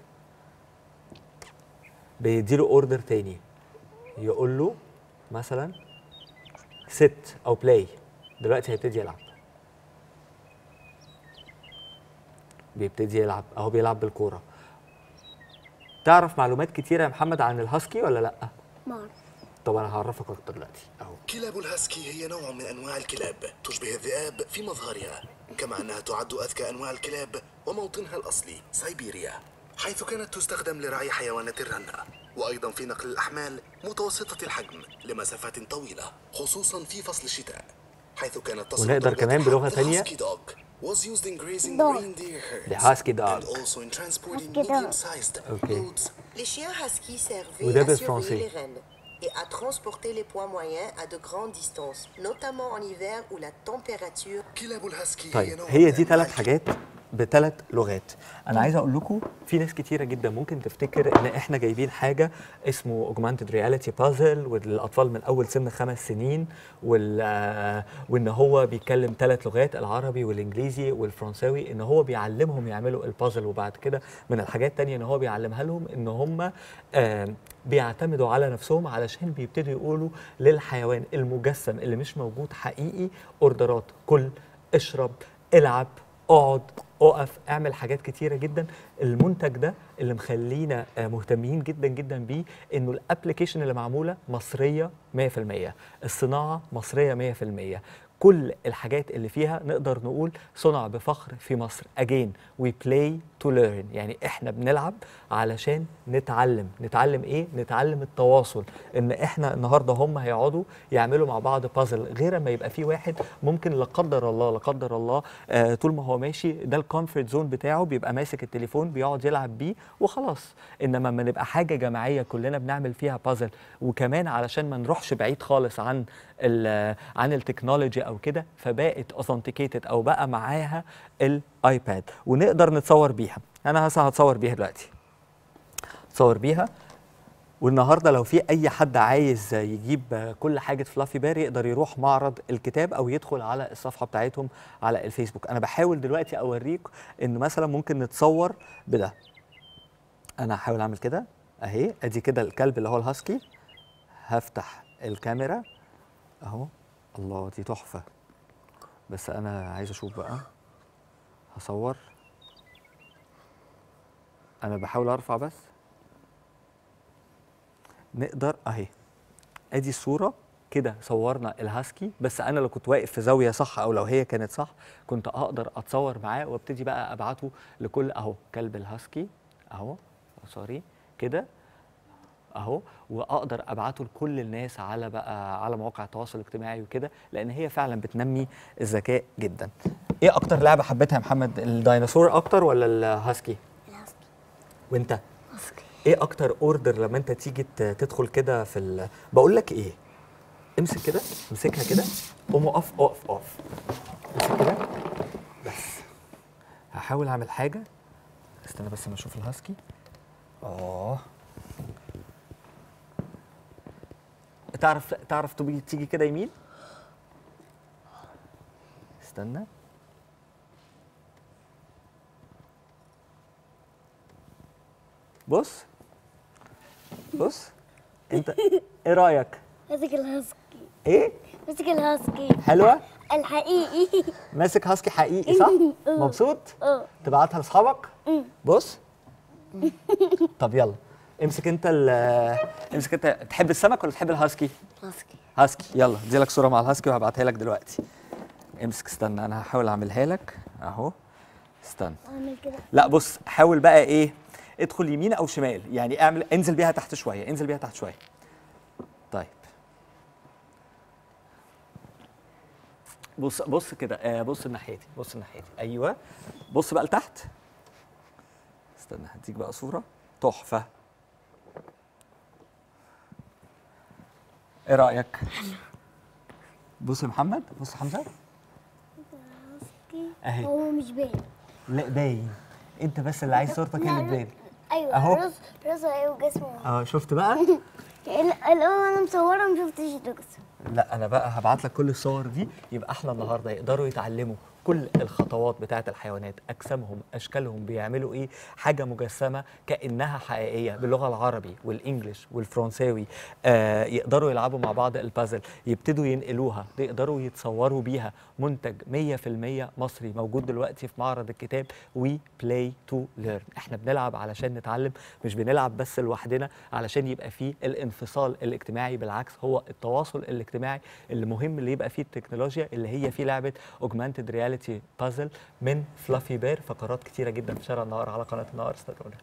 بيديله اوردر تاني يقول له مثلا ست او بلاي دلوقتي هيبتدي يلعب بيبتدي يلعب اهو بيلعب بالكوره تعرف معلومات كتيره يا محمد عن الهاسكي ولا لا مار طب انا هعرفك اكتر دلوقتي اهو كلاب الهاسكي هي نوع من أنواع الكلاب تشبه الذئاب في مظهرها كما أنها تعد أذكى أنواع الكلاب وموطنها الأصلي سيبيريا حيث كانت تستخدم لرعي حيوانات الرنة وأيضا في نقل الأحمال متوسطة الحجم لمسافات طويلة خصوصا في فصل الشتاء حيث كانت تصل ونقدر ضربة كمان بلغة the تانية. husky dog was used in grazing Dog. reindeer herds The husky dog. and also in transporting Husky dog. medium-sized Ok. loads Les chiens huskies servaient ودبل à surveiller français. les rennes et à transporter les poids moyens à de grandes distances, notamment en hiver où la température كلاب الهاسكي هي طيب نوع هي من دي أنواع ثلاث حاجات بثلاث لغات انا عايز اقول لكم في ناس كتيره جدا ممكن تفتكر ان احنا جايبين حاجه اسمه اوجمانتد رياليتي بازل وللاطفال من اول سن خمس سنين وال آه، وان هو بيتكلم ثلاث لغات العربي والانجليزي والفرنساوي ان هو بيعلمهم يعملوا البازل وبعد كده من الحاجات التانية ان هو بيعلمها لهم ان هم آه، بيعتمدوا على نفسهم علشان بيبتدوا يقولوا للحيوان المجسم اللي مش موجود حقيقي اوردرات كل اشرب العب اقعد اقف اعمل حاجات كتيره جدا المنتج ده اللي مخلينا آه، مهتمين جدا جدا بيه انه الابلكيشن اللي معموله مصريه 100% الصناعه مصريه 100% كل الحاجات اللي فيها نقدر نقول صنع بفخر في مصر again we play to learn يعني احنا بنلعب علشان نتعلم نتعلم ايه نتعلم التواصل ان احنا النهارده هم هيقعدوا يعملوا مع بعض بازل غير ما يبقى في واحد ممكن لا قدر الله لا قدر الله آه طول ما هو ماشي ده الكومفورت زون بتاعه بيبقى ماسك التليفون بيقعد يلعب بيه وخلاص انما لما نبقى حاجه جماعيه كلنا بنعمل فيها بازل وكمان علشان ما نروحش بعيد خالص عن ال- عن التكنولوجي او كده فبقت اوثنتيكيتد او بقى معاها الايباد ونقدر نتصور بيها انا هسه هتصور بيها دلوقتي اتصور بيها والنهارده لو في اي حد عايز يجيب كل حاجه فلافي بير يقدر يروح معرض الكتاب او يدخل على الصفحه بتاعتهم على الفيسبوك انا بحاول دلوقتي اوريك ان مثلا ممكن نتصور بده انا هحاول اعمل كده اهي ادي كده الكلب اللي هو الهاسكي هفتح الكاميرا اهو الله دي تحفه بس انا عايز اشوف بقى هصور انا بحاول ارفع بس نقدر اهي ادي الصوره كده صورنا الهاسكي بس انا لو كنت واقف في زاويه صح او لو هي كانت صح كنت اقدر اتصور معاه وابتدي بقى ابعته لكل اهو كلب الهاسكي اهو سوري كده اهو واقدر ابعته لكل الناس على بقى على مواقع التواصل الاجتماعي وكده لان هي فعلا بتنمي الذكاء جدا ايه اكتر لعبه حبيتها يا محمد الديناصور اكتر ولا الهاسكي الهاسكي وانت هاسكي ايه اكتر اوردر لما انت تيجي ت- تدخل كده في ال... بقول لك ايه امسك كده امسكها كده قوم اقف اقف اقف امسك كده بس هحاول اعمل حاجه استنى بس ما اشوف الهاسكي اه تعرف تعرف تبي تيجي كده يمين استنى بص بص انت ايه رايك ماسك الهاسكي ايه ماسك الهاسكي حلوه الحقيقي ماسك هاسكي حقيقي صح مبسوط اه تبعتها لاصحابك بص طب يلا امسك انت ال امسك انت تحب السمك ولا تحب الهاسكي هاسكي هاسكي يلا دي لك صوره مع الهاسكي وهبعتها لك دلوقتي امسك استنى انا هحاول اعملها لك اهو استنى اعمل كده لا بص حاول بقى ايه ادخل يمين او شمال يعني اعمل انزل بيها تحت شويه انزل بيها تحت شويه طيب بص بص كده آه بص الناحيه دي بص الناحيه دي ايوه بص بقى لتحت استنى هديك بقى صوره تحفه ايه رايك بص يا محمد بص يا حمزه هاسكي اهي هو مش باين لا باين انت بس اللي عايز صورتك هي اللي تبان ايوه أهو. راس راسه ايه وجسمه اه شفت بقى الاول انا مصوره ما شفتش الجسم لا انا بقى هبعت لك كل الصور دي يبقى احنا النهارده يقدروا يتعلموا كل الخطوات بتاعه الحيوانات اجسامهم اشكالهم بيعملوا ايه حاجه مجسمه كانها حقيقيه باللغه العربي والانجليش والفرنساوي آه يقدروا يلعبوا مع بعض البازل يبتدوا ينقلوها يقدروا يتصوروا بيها منتج 100% مصري موجود دلوقتي في معرض الكتاب وي بلاي تو ليرن احنا بنلعب علشان نتعلم مش بنلعب بس لوحدنا علشان يبقى فيه الانفصال الاجتماعي بالعكس هو التواصل الاجتماعي اللي مهم اللي يبقى فيه التكنولوجيا اللي هي فيه لعبه اوجمانتد رياليتي بازل من فلافي بير فقرات كتيره جدا في شارع النهار على قناه النهار استنونا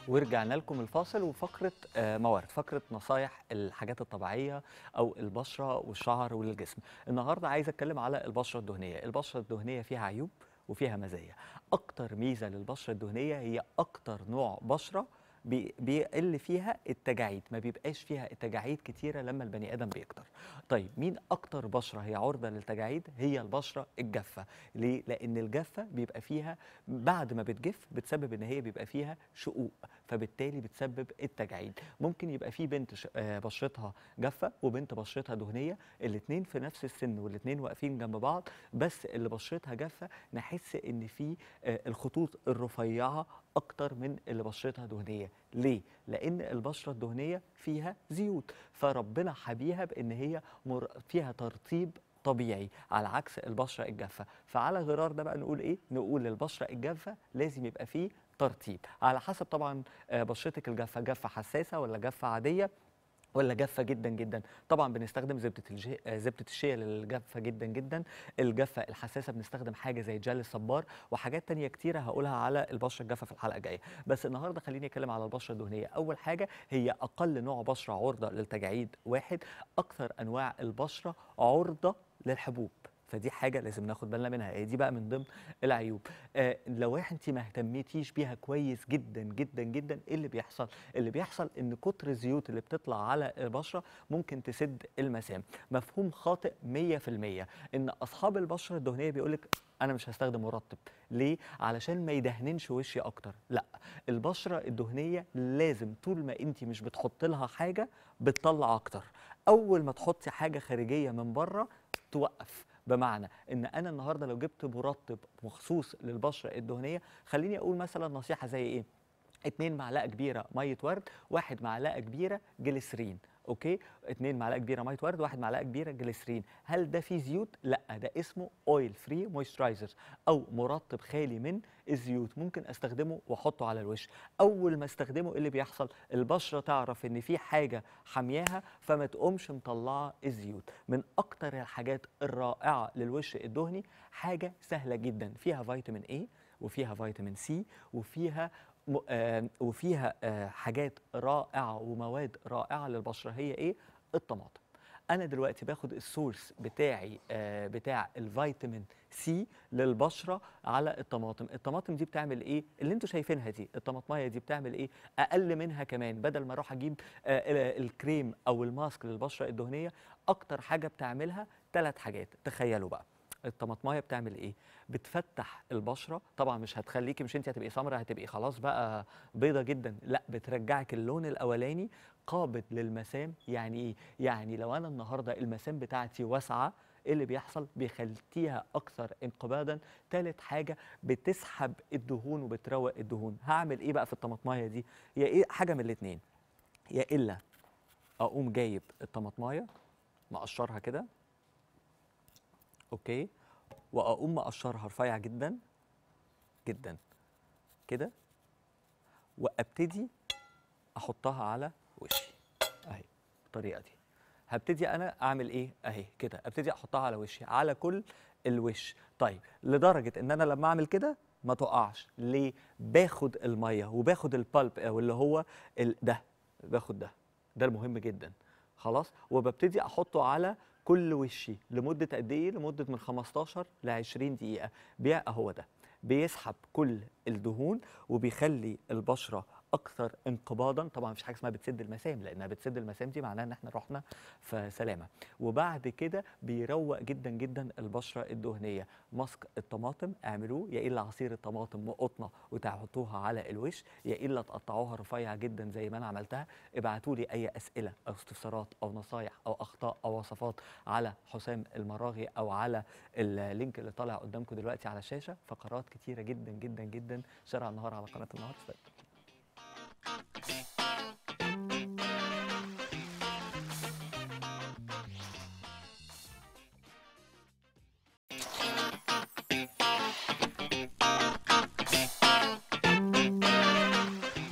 ورجعنا لكم الفاصل وفقره آه، موارد فقره نصايح الحاجات الطبيعيه او البشره والشعر والجسم النهارده عايز اتكلم على البشره الدهنيه البشره الدهنيه فيها عيوب وفيها مزايا اكتر ميزه للبشره الدهنيه هي اكتر نوع بشره بي- بيقل فيها التجاعيد ما بيبقاش فيها التجاعيد كتيره لما البني ادم بيكتر طيب مين اكتر بشره هي عرضه للتجاعيد هي البشره الجافه ليه لان الجافه بيبقى فيها بعد ما بتجف بتسبب ان هي بيبقى فيها شقوق فبالتالي بتسبب التجاعيد ممكن يبقى في بنت ش- آه، بشرتها جافه وبنت بشرتها دهنيه الاثنين في نفس السن والاثنين واقفين جنب بعض بس اللي بشرتها جافه نحس ان في آه، الخطوط الرفيعه اكتر من اللي بشرتها دهنيه ليه لان البشره الدهنيه فيها زيوت فربنا حبيها بان هي مر... فيها ترطيب طبيعي على عكس البشره الجافه فعلى غرار ده بقى نقول ايه نقول البشره الجافه لازم يبقى فيه ترطيب على حسب طبعا آه، بشرتك الجافه جافه حساسه ولا جافه عاديه ولا جافه جدا جدا طبعا بنستخدم زبده الجي... آه، زبده الشيا للجافه جدا جدا الجافه الحساسه بنستخدم حاجه زي جل الصبار وحاجات تانية كتيره هقولها على البشره الجافه في الحلقه الجايه بس النهارده خليني اتكلم على البشره الدهنيه اول حاجه هي اقل نوع بشره عرضه للتجاعيد واحد اكثر انواع البشره عرضه للحبوب فدي حاجه لازم ناخد بالنا منها هي دي بقى من ضمن العيوب آه لو انت ما اهتميتيش بيها كويس جدا جدا جدا ايه اللي بيحصل اللي بيحصل ان كتر الزيوت اللي بتطلع على البشره ممكن تسد المسام مفهوم خاطئ 100% ان اصحاب البشره الدهنيه بيقولك انا مش هستخدم مرطب ليه علشان ما يدهننش وشي اكتر لا البشره الدهنيه لازم طول ما انت مش بتحط لها حاجه بتطلع اكتر اول ما تحطي حاجه خارجيه من بره توقف بمعنى ان انا النهارده لو جبت مرطب مخصوص للبشره الدهنيه خليني اقول مثلا نصيحه زي ايه اتنين معلقه كبيره ميه ورد واحد معلقه كبيره جليسرين اوكي اتنين معلقه كبيره ميه ورد واحد معلقه كبيره جليسرين هل ده فيه زيوت لا ده اسمه اويل فري مويسترايزر او مرطب خالي من الزيوت ممكن استخدمه واحطه على الوش اول ما استخدمه ايه اللي بيحصل البشره تعرف ان في حاجه حامياها فما تقومش مطلعه الزيوت من اكتر الحاجات الرائعه للوش الدهني حاجه سهله جدا فيها فيتامين اي وفيها فيتامين سي وفيها م- آه، وفيها آه، حاجات رائعه ومواد رائعه للبشره هي ايه الطماطم انا دلوقتي باخد السورس بتاعي آه، بتاع الفيتامين سي للبشره على الطماطم الطماطم دي بتعمل ايه اللي انتوا شايفينها دي الطماطمايه دي بتعمل ايه اقل منها كمان بدل ما اروح اجيب آه، ال- الكريم او الماسك للبشره الدهنيه اكتر حاجه بتعملها ثلاث حاجات تخيلوا بقى الطماطمايه بتعمل ايه بتفتح البشره طبعا مش هتخليكي مش انت هتبقي سمراء هتبقي خلاص بقى بيضه جدا لا بترجعك اللون الاولاني قابض للمسام يعني ايه يعني لو انا النهارده المسام بتاعتي واسعه ايه اللي بيحصل بيخليها اكثر انقباضا تالت حاجه بتسحب الدهون وبتروق الدهون هعمل ايه بقى في الطماطمايه دي يا ايه حاجه من الاثنين يا الا اقوم جايب الطماطمايه مقشرها كده اوكي واقوم مقشرها رفيع جدا جدا كده وابتدي احطها على وشي اهي بالطريقه دي هبتدي انا اعمل ايه اهي كده ابتدي احطها على وشي على كل الوش طيب لدرجه ان انا لما اعمل كده ما تقعش ليه باخد الميه وباخد البلب او اللي هو ال- ده باخد ده ده المهم جدا خلاص وببتدي احطه على كل وشي لمده قد ايه لمده من 15 ل 20 دقيقه بيبقى هو ده بيسحب كل الدهون وبيخلي البشره اكثر انقباضا طبعا مفيش حاجه اسمها بتسد المسام لانها بتسد المسام دي معناها ان احنا رحنا في سلامه وبعد كده بيروق جدا جدا البشره الدهنيه ماسك الطماطم اعملوه يا الا عصير الطماطم وقطنه وتحطوها على الوش يا الا تقطعوها رفيع جدا زي ما انا عملتها ابعتوا لي اي اسئله او استفسارات او نصايح او اخطاء او وصفات على حسام المراغي او على اللينك اللي طالع قدامكم دلوقتي على الشاشه فقرات كتيره جدا جدا جدا شارع النهار على قناه النهار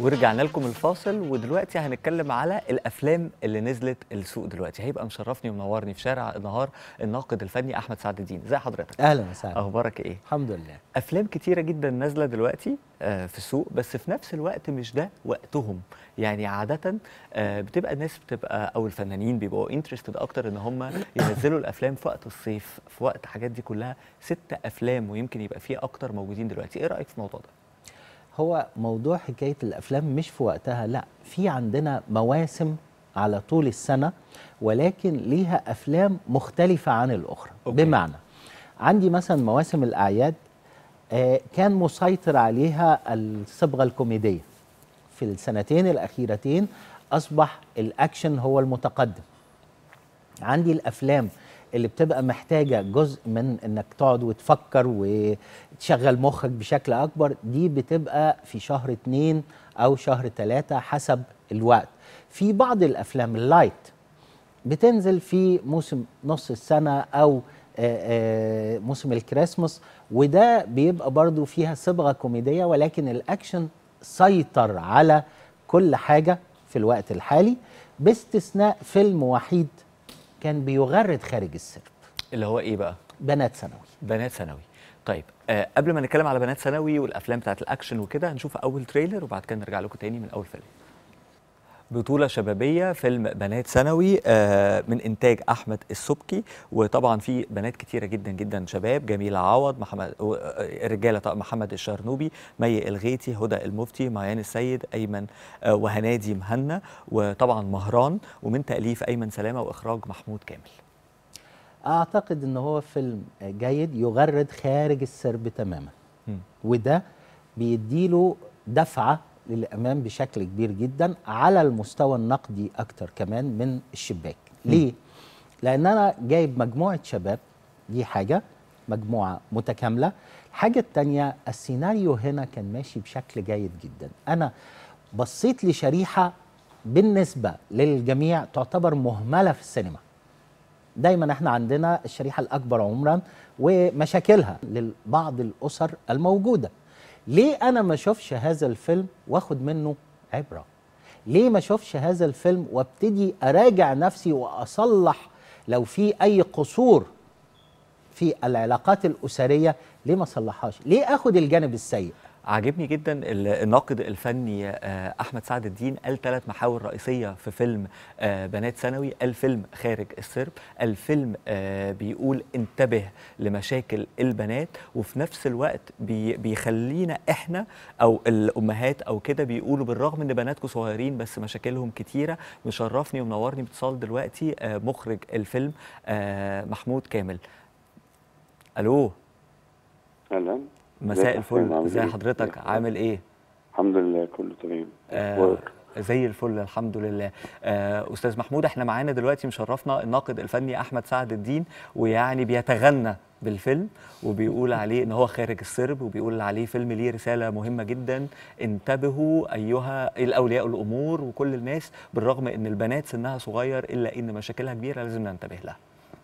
ورجعنا لكم الفاصل ودلوقتي هنتكلم على الافلام اللي نزلت السوق دلوقتي هيبقى مشرفني ومنورني في شارع النهار الناقد الفني احمد سعد الدين ازي حضرتك اهلا وسهلا اخبارك ايه الحمد لله افلام كتيره جدا نازله دلوقتي آه، في السوق بس في نفس الوقت مش ده وقتهم يعني عاده آه، بتبقى الناس بتبقى او الفنانين بيبقوا انترستد اكتر ان هم ينزلوا الافلام في وقت الصيف في وقت الحاجات دي كلها ست افلام ويمكن يبقى فيه اكتر موجودين دلوقتي ايه رايك في الموضوع ده هو موضوع حكايه الافلام مش في وقتها لا في عندنا مواسم على طول السنه ولكن ليها افلام مختلفه عن الاخرى أوكي. بمعنى عندي مثلا مواسم الاعياد آه، كان مسيطر عليها الصبغه الكوميديه في السنتين الاخيرتين اصبح الاكشن هو المتقدم عندي الافلام اللي بتبقى محتاجه جزء من انك تقعد وتفكر وتشغل مخك بشكل اكبر دي بتبقى في شهر اتنين او شهر تلاتة حسب الوقت في بعض الافلام اللايت بتنزل في موسم نص السنه او آه، آه، موسم الكريسماس وده بيبقى برضو فيها صبغه كوميديه ولكن الاكشن سيطر على كل حاجه في الوقت الحالي باستثناء فيلم وحيد كان بيغرد خارج السرب اللي هو ايه بقى بنات ثانوي بنات ثانوي طيب آه قبل ما نتكلم على بنات ثانوي والافلام بتاعت الاكشن وكده هنشوف اول تريلر وبعد كده نرجع لكم تاني من اول فيلم بطولة شبابية فيلم بنات ثانوي آه، من إنتاج أحمد السبكي وطبعا في بنات كتيرة جدا جدا شباب جميلة عوض محمد و- آه، رجالة طبعا محمد الشرنوبي مي الغيتي هدى المفتي معيان السيد أيمن آه، وهنادي مهنا وطبعا مهران ومن تأليف أيمن سلامة وإخراج محمود كامل اعتقد ان هو فيلم جيد يغرد خارج السرب تماما مم. وده بيديله دفعه للامام بشكل كبير جدا على المستوى النقدي اكتر كمان من الشباك ليه لان انا جايب مجموعه شباب دي حاجه مجموعه متكامله الحاجه الثانيه السيناريو هنا كان ماشي بشكل جيد جدا انا بصيت لشريحه بالنسبه للجميع تعتبر مهمله في السينما دايما احنا عندنا الشريحه الاكبر عمرا ومشاكلها لبعض الاسر الموجوده ليه انا ما اشوفش هذا الفيلم واخد منه عبره ليه ما اشوفش هذا الفيلم وابتدي اراجع نفسي واصلح لو في اي قصور في العلاقات الاسريه ليه ما اصلحهاش ليه اخد الجانب السيء عاجبني جدا ال- الناقد الفني آه، احمد سعد الدين قال ثلاث محاور رئيسيه في فيلم آه، بنات ثانوي الفيلم خارج السرب الفيلم آه، بيقول انتبه لمشاكل البنات وفي نفس الوقت بي بيخلينا احنا او الامهات او كده بيقولوا بالرغم ان بناتكم صغيرين بس مشاكلهم كتيره مشرفني ومنورني باتصال دلوقتي آه، مخرج الفيلم آه، محمود كامل الو اهلا مساء ازيك يا حسام؟ الفل عامل ازي ايه؟ حضرتك عامل ايه الحمد لله كله تمام آه أخبارك؟ زي الفل الحمد لله آه استاذ محمود احنا معانا دلوقتي مشرفنا الناقد الفني احمد سعد الدين ويعني بيتغنى بالفيلم وبيقول عليه ان هو خارج السرب وبيقول عليه فيلم ليه رساله مهمه جدا انتبهوا ايها الاولياء الامور وكل الناس بالرغم ان البنات سنها صغير الا ان مشاكلها كبيره لازم ننتبه لها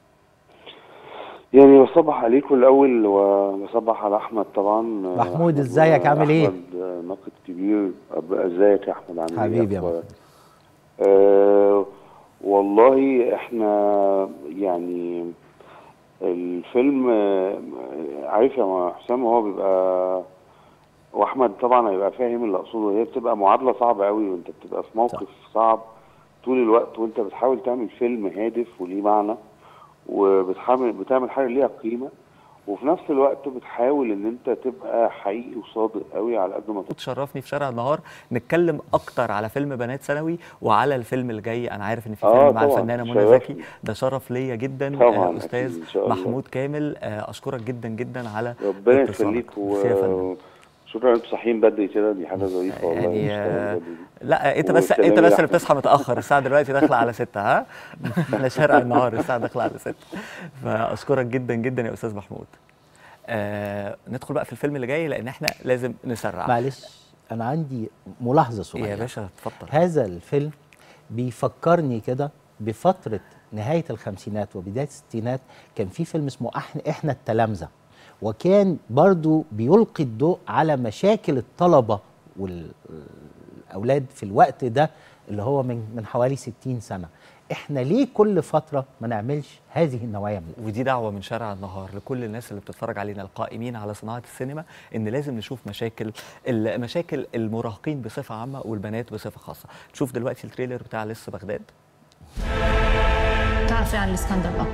يعني بصبح عليكم الاول وبصبح على احمد طبعا محمود، أحمد ازيك؟ عامل ايه؟ احمد آه، ناقد كبير أب- ازيك يا احمد عامل ايه حبيبي يا أخبارك؟ آه والله احنا يعني الفيلم آه، عارف يا حسام هو بيبقى واحمد طبعا هيبقى فاهم اللي اقصده هي بتبقى معادله صعبه قوي وانت بتبقى في موقف صعب طول الوقت وانت بتحاول تعمل فيلم هادف وليه معنى وبتحاول بتعمل حاجه ليها قيمه وفي نفس الوقت بتحاول ان انت تبقى حقيقي وصادق قوي على قد ما تقدر تشرفني في شارع النهار نتكلم اكتر على فيلم بنات ثانوي وعلى الفيلم الجاي انا عارف ان في آه فيلم مع طبعاً، الفنانه منى شرفني. زكي ده شرف ليا جدا طبعاً، آه أكيد، استاذ إن شاء الله. محمود كامل آه اشكرك جدا جدا على ربنا اتصالك. يخليك ميرسي يا فندم. و شكرا انتوا صاحيين بدري كده دي حاجه ظريفه والله يعني نشتغل آه، بدري. لا انت بس والسلام انت بس اللي لأحمد. بتصحى متاخر الساعه دلوقتي داخله على 6 ها احنا شارع النهار الساعه داخله على 6 فاشكرك جدا جدا يا استاذ محمود آه ندخل بقى في الفيلم اللي جاي لان احنا لازم نسرع معلش انا عندي ملاحظه صغيره يا باشا اتفضل هذا الفيلم بيفكرني كده بفترة نهاية الخمسينات وبداية الستينات كان في فيلم اسمه إحنا, إحنا التلامذة وكان برضو بيلقي الضوء على مشاكل الطلبة اولاد في الوقت ده اللي هو من من حوالي 60 سنه احنا ليه كل فتره ما نعملش هذه النوعيه من الأفلام؟ ودي دعوه من شارع النهار لكل الناس اللي بتتفرج علينا القائمين على صناعه السينما ان لازم نشوف مشاكل مشاكل المراهقين بصفه عامه والبنات بصفه خاصه نشوف دلوقتي التريلر بتاع لسه بغداد تعرف ايه عن الاسكندر بقى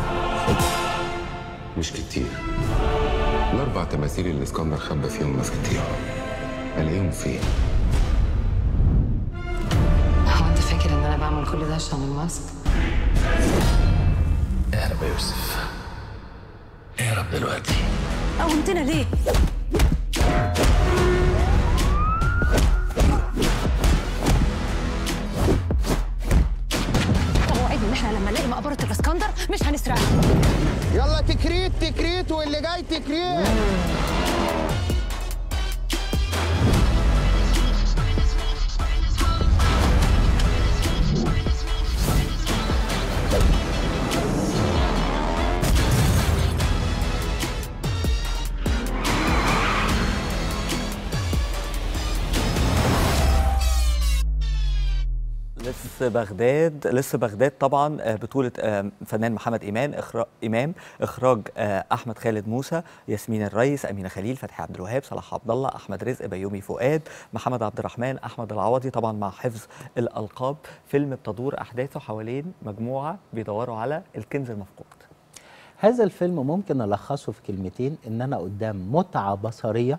مش كتير الأربع تماثيل اللي اسكندر خبى فيهم مفاتيح ألاقيهم فين؟ هو انت فاكر ان انا بعمل كل ده عشان الماسك اهرب يا يوسف اهرب دلوقتي قومتنا ليه اوعدني ان احنا لما نلاقي مقبره الاسكندر مش هنسرقها يلا تكريت تكريت واللي جاي تكريت لسه بغداد لسه بغداد طبعا آه، بطولة آه، فنان محمد إيمان إخراج إمام إخراج آه، أحمد خالد موسى ياسمين الريس أمينة خليل فتحي عبد الوهاب صلاح عبد الله أحمد رزق بيومي فؤاد محمد عبد الرحمن أحمد العوضي طبعا مع حفظ الألقاب فيلم بتدور أحداثه حوالين مجموعة بيدوروا على الكنز المفقود هذا الفيلم ممكن الخصه في كلمتين ان انا قدام متعه بصريه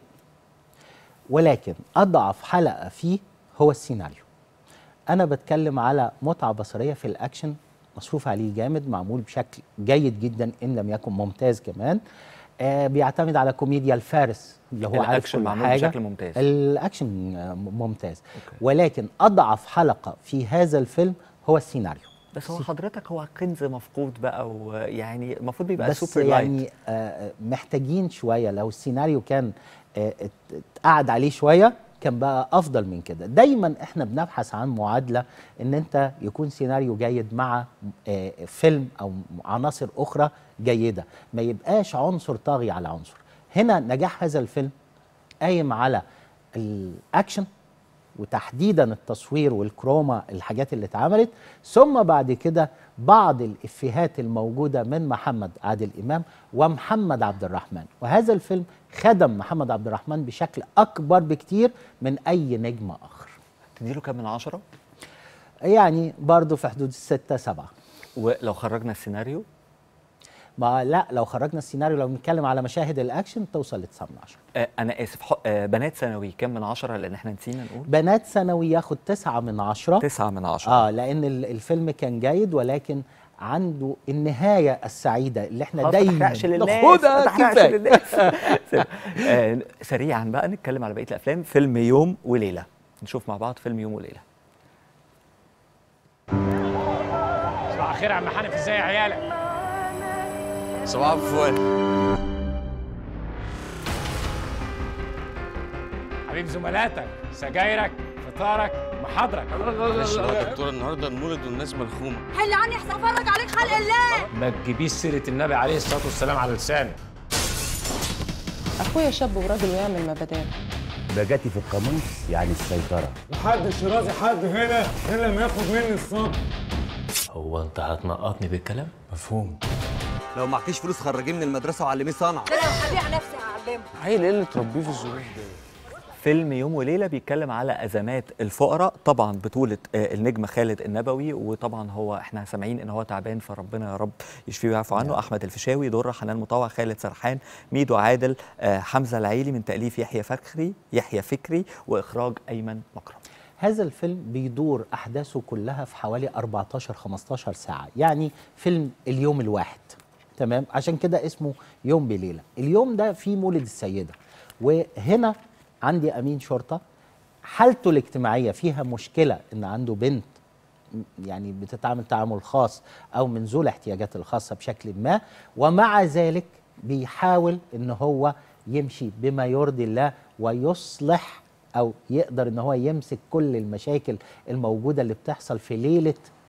ولكن اضعف حلقه فيه هو السيناريو انا بتكلم على متعه بصريه في الاكشن مصروف عليه جامد معمول بشكل جيد جدا ان لم يكن ممتاز كمان آه بيعتمد على كوميديا الفارس اللي هو عارف الأكشن كل معمول حاجه بشكل ممتاز. الاكشن آه، ممتاز ولكن اضعف حلقه في هذا الفيلم هو السيناريو بس هو حضرتك هو كنز مفقود بقى ويعني المفروض بيبقى بس سوبر لايت يعني آه، محتاجين شويه لو السيناريو كان آه، ات- اتقعد عليه شويه كان بقى افضل من كده دايما احنا بنبحث عن معادله ان انت يكون سيناريو جيد مع آه، فيلم او عناصر اخرى جيده ما يبقاش عنصر طاغي على عنصر هنا نجاح هذا الفيلم قايم على الاكشن وتحديدا التصوير والكروما الحاجات اللي اتعملت ثم بعد كده بعض الافيهات الموجوده من محمد عادل امام ومحمد عبد الرحمن وهذا الفيلم خدم محمد عبد الرحمن بشكل اكبر بكتير من اي نجم اخر تديله كام من عشرة يعني برضه في حدود الستة سبعة ولو خرجنا السيناريو ما لا لو خرجنا السيناريو لو بنتكلم على مشاهد الاكشن توصل ل 9 من 10 آه أنا آسف حق- آه بنات ثانوي كام من عشرة لأن احنا نسينا نقول بنات ثانوي ياخد 9 من 10 تسعة من عشرة اه لان ال- الفيلم كان جيد ولكن عنده النهايه السعيده اللي احنا خلاص ما دايما تحرقش للناس ناخدها ما تحرقش كفاية. للناس آه سريعا بقى نتكلم على بقيه الافلام فيلم يوم وليله نشوف مع بعض فيلم يوم وليله صباح الخير يا عم حنفي ازاي يا عيالك صباح الفل حبيب زملاتك سجايرك فطارك محاضرك معلش بقى يا دكتور النهارده المولد والناس ملخومه حل عني احسن افرج عليك خلق الله ما تجيبيش سيره النبي عليه الصلاه والسلام على لسانك اخويا شاب وراجل ويعمل ما بدال بجاتي في القاموس يعني السيطرة محدش راضي حد هنا الا لما ياخد مني الصبر هو انت هتنقطني بالكلام مفهوم لو معكيش فلوس خرجيه من المدرسه وعلميه صنعه ده لو هبيع نفسي هعلمه عيل ايه اللي تربيه في الظروف دي فيلم يوم وليله بيتكلم على ازمات الفقراء طبعا بطوله آه، النجم خالد النبوي وطبعا هو احنا سامعين ان هو تعبان فربنا يا رب يشفيه ويعفو عنه احمد الفيشاوي دره حنان مطوع خالد سرحان ميدو عادل آه، حمزه العيلي من تاليف يحيى فكري يحيى فكري واخراج ايمن مكرم هذا الفيلم بيدور احداثه كلها في حوالي 14 15 ساعه يعني فيلم اليوم الواحد تمام عشان كده اسمه يوم بليله اليوم ده فيه مولد السيده وهنا عندي امين شرطه حالته الاجتماعيه فيها مشكله ان عنده بنت يعني بتتعامل تعامل خاص او من ذو الاحتياجات الخاصه بشكل ما ومع ذلك بيحاول ان هو يمشي بما يرضي الله ويصلح او يقدر ان هو يمسك كل المشاكل الموجوده اللي بتحصل في ليله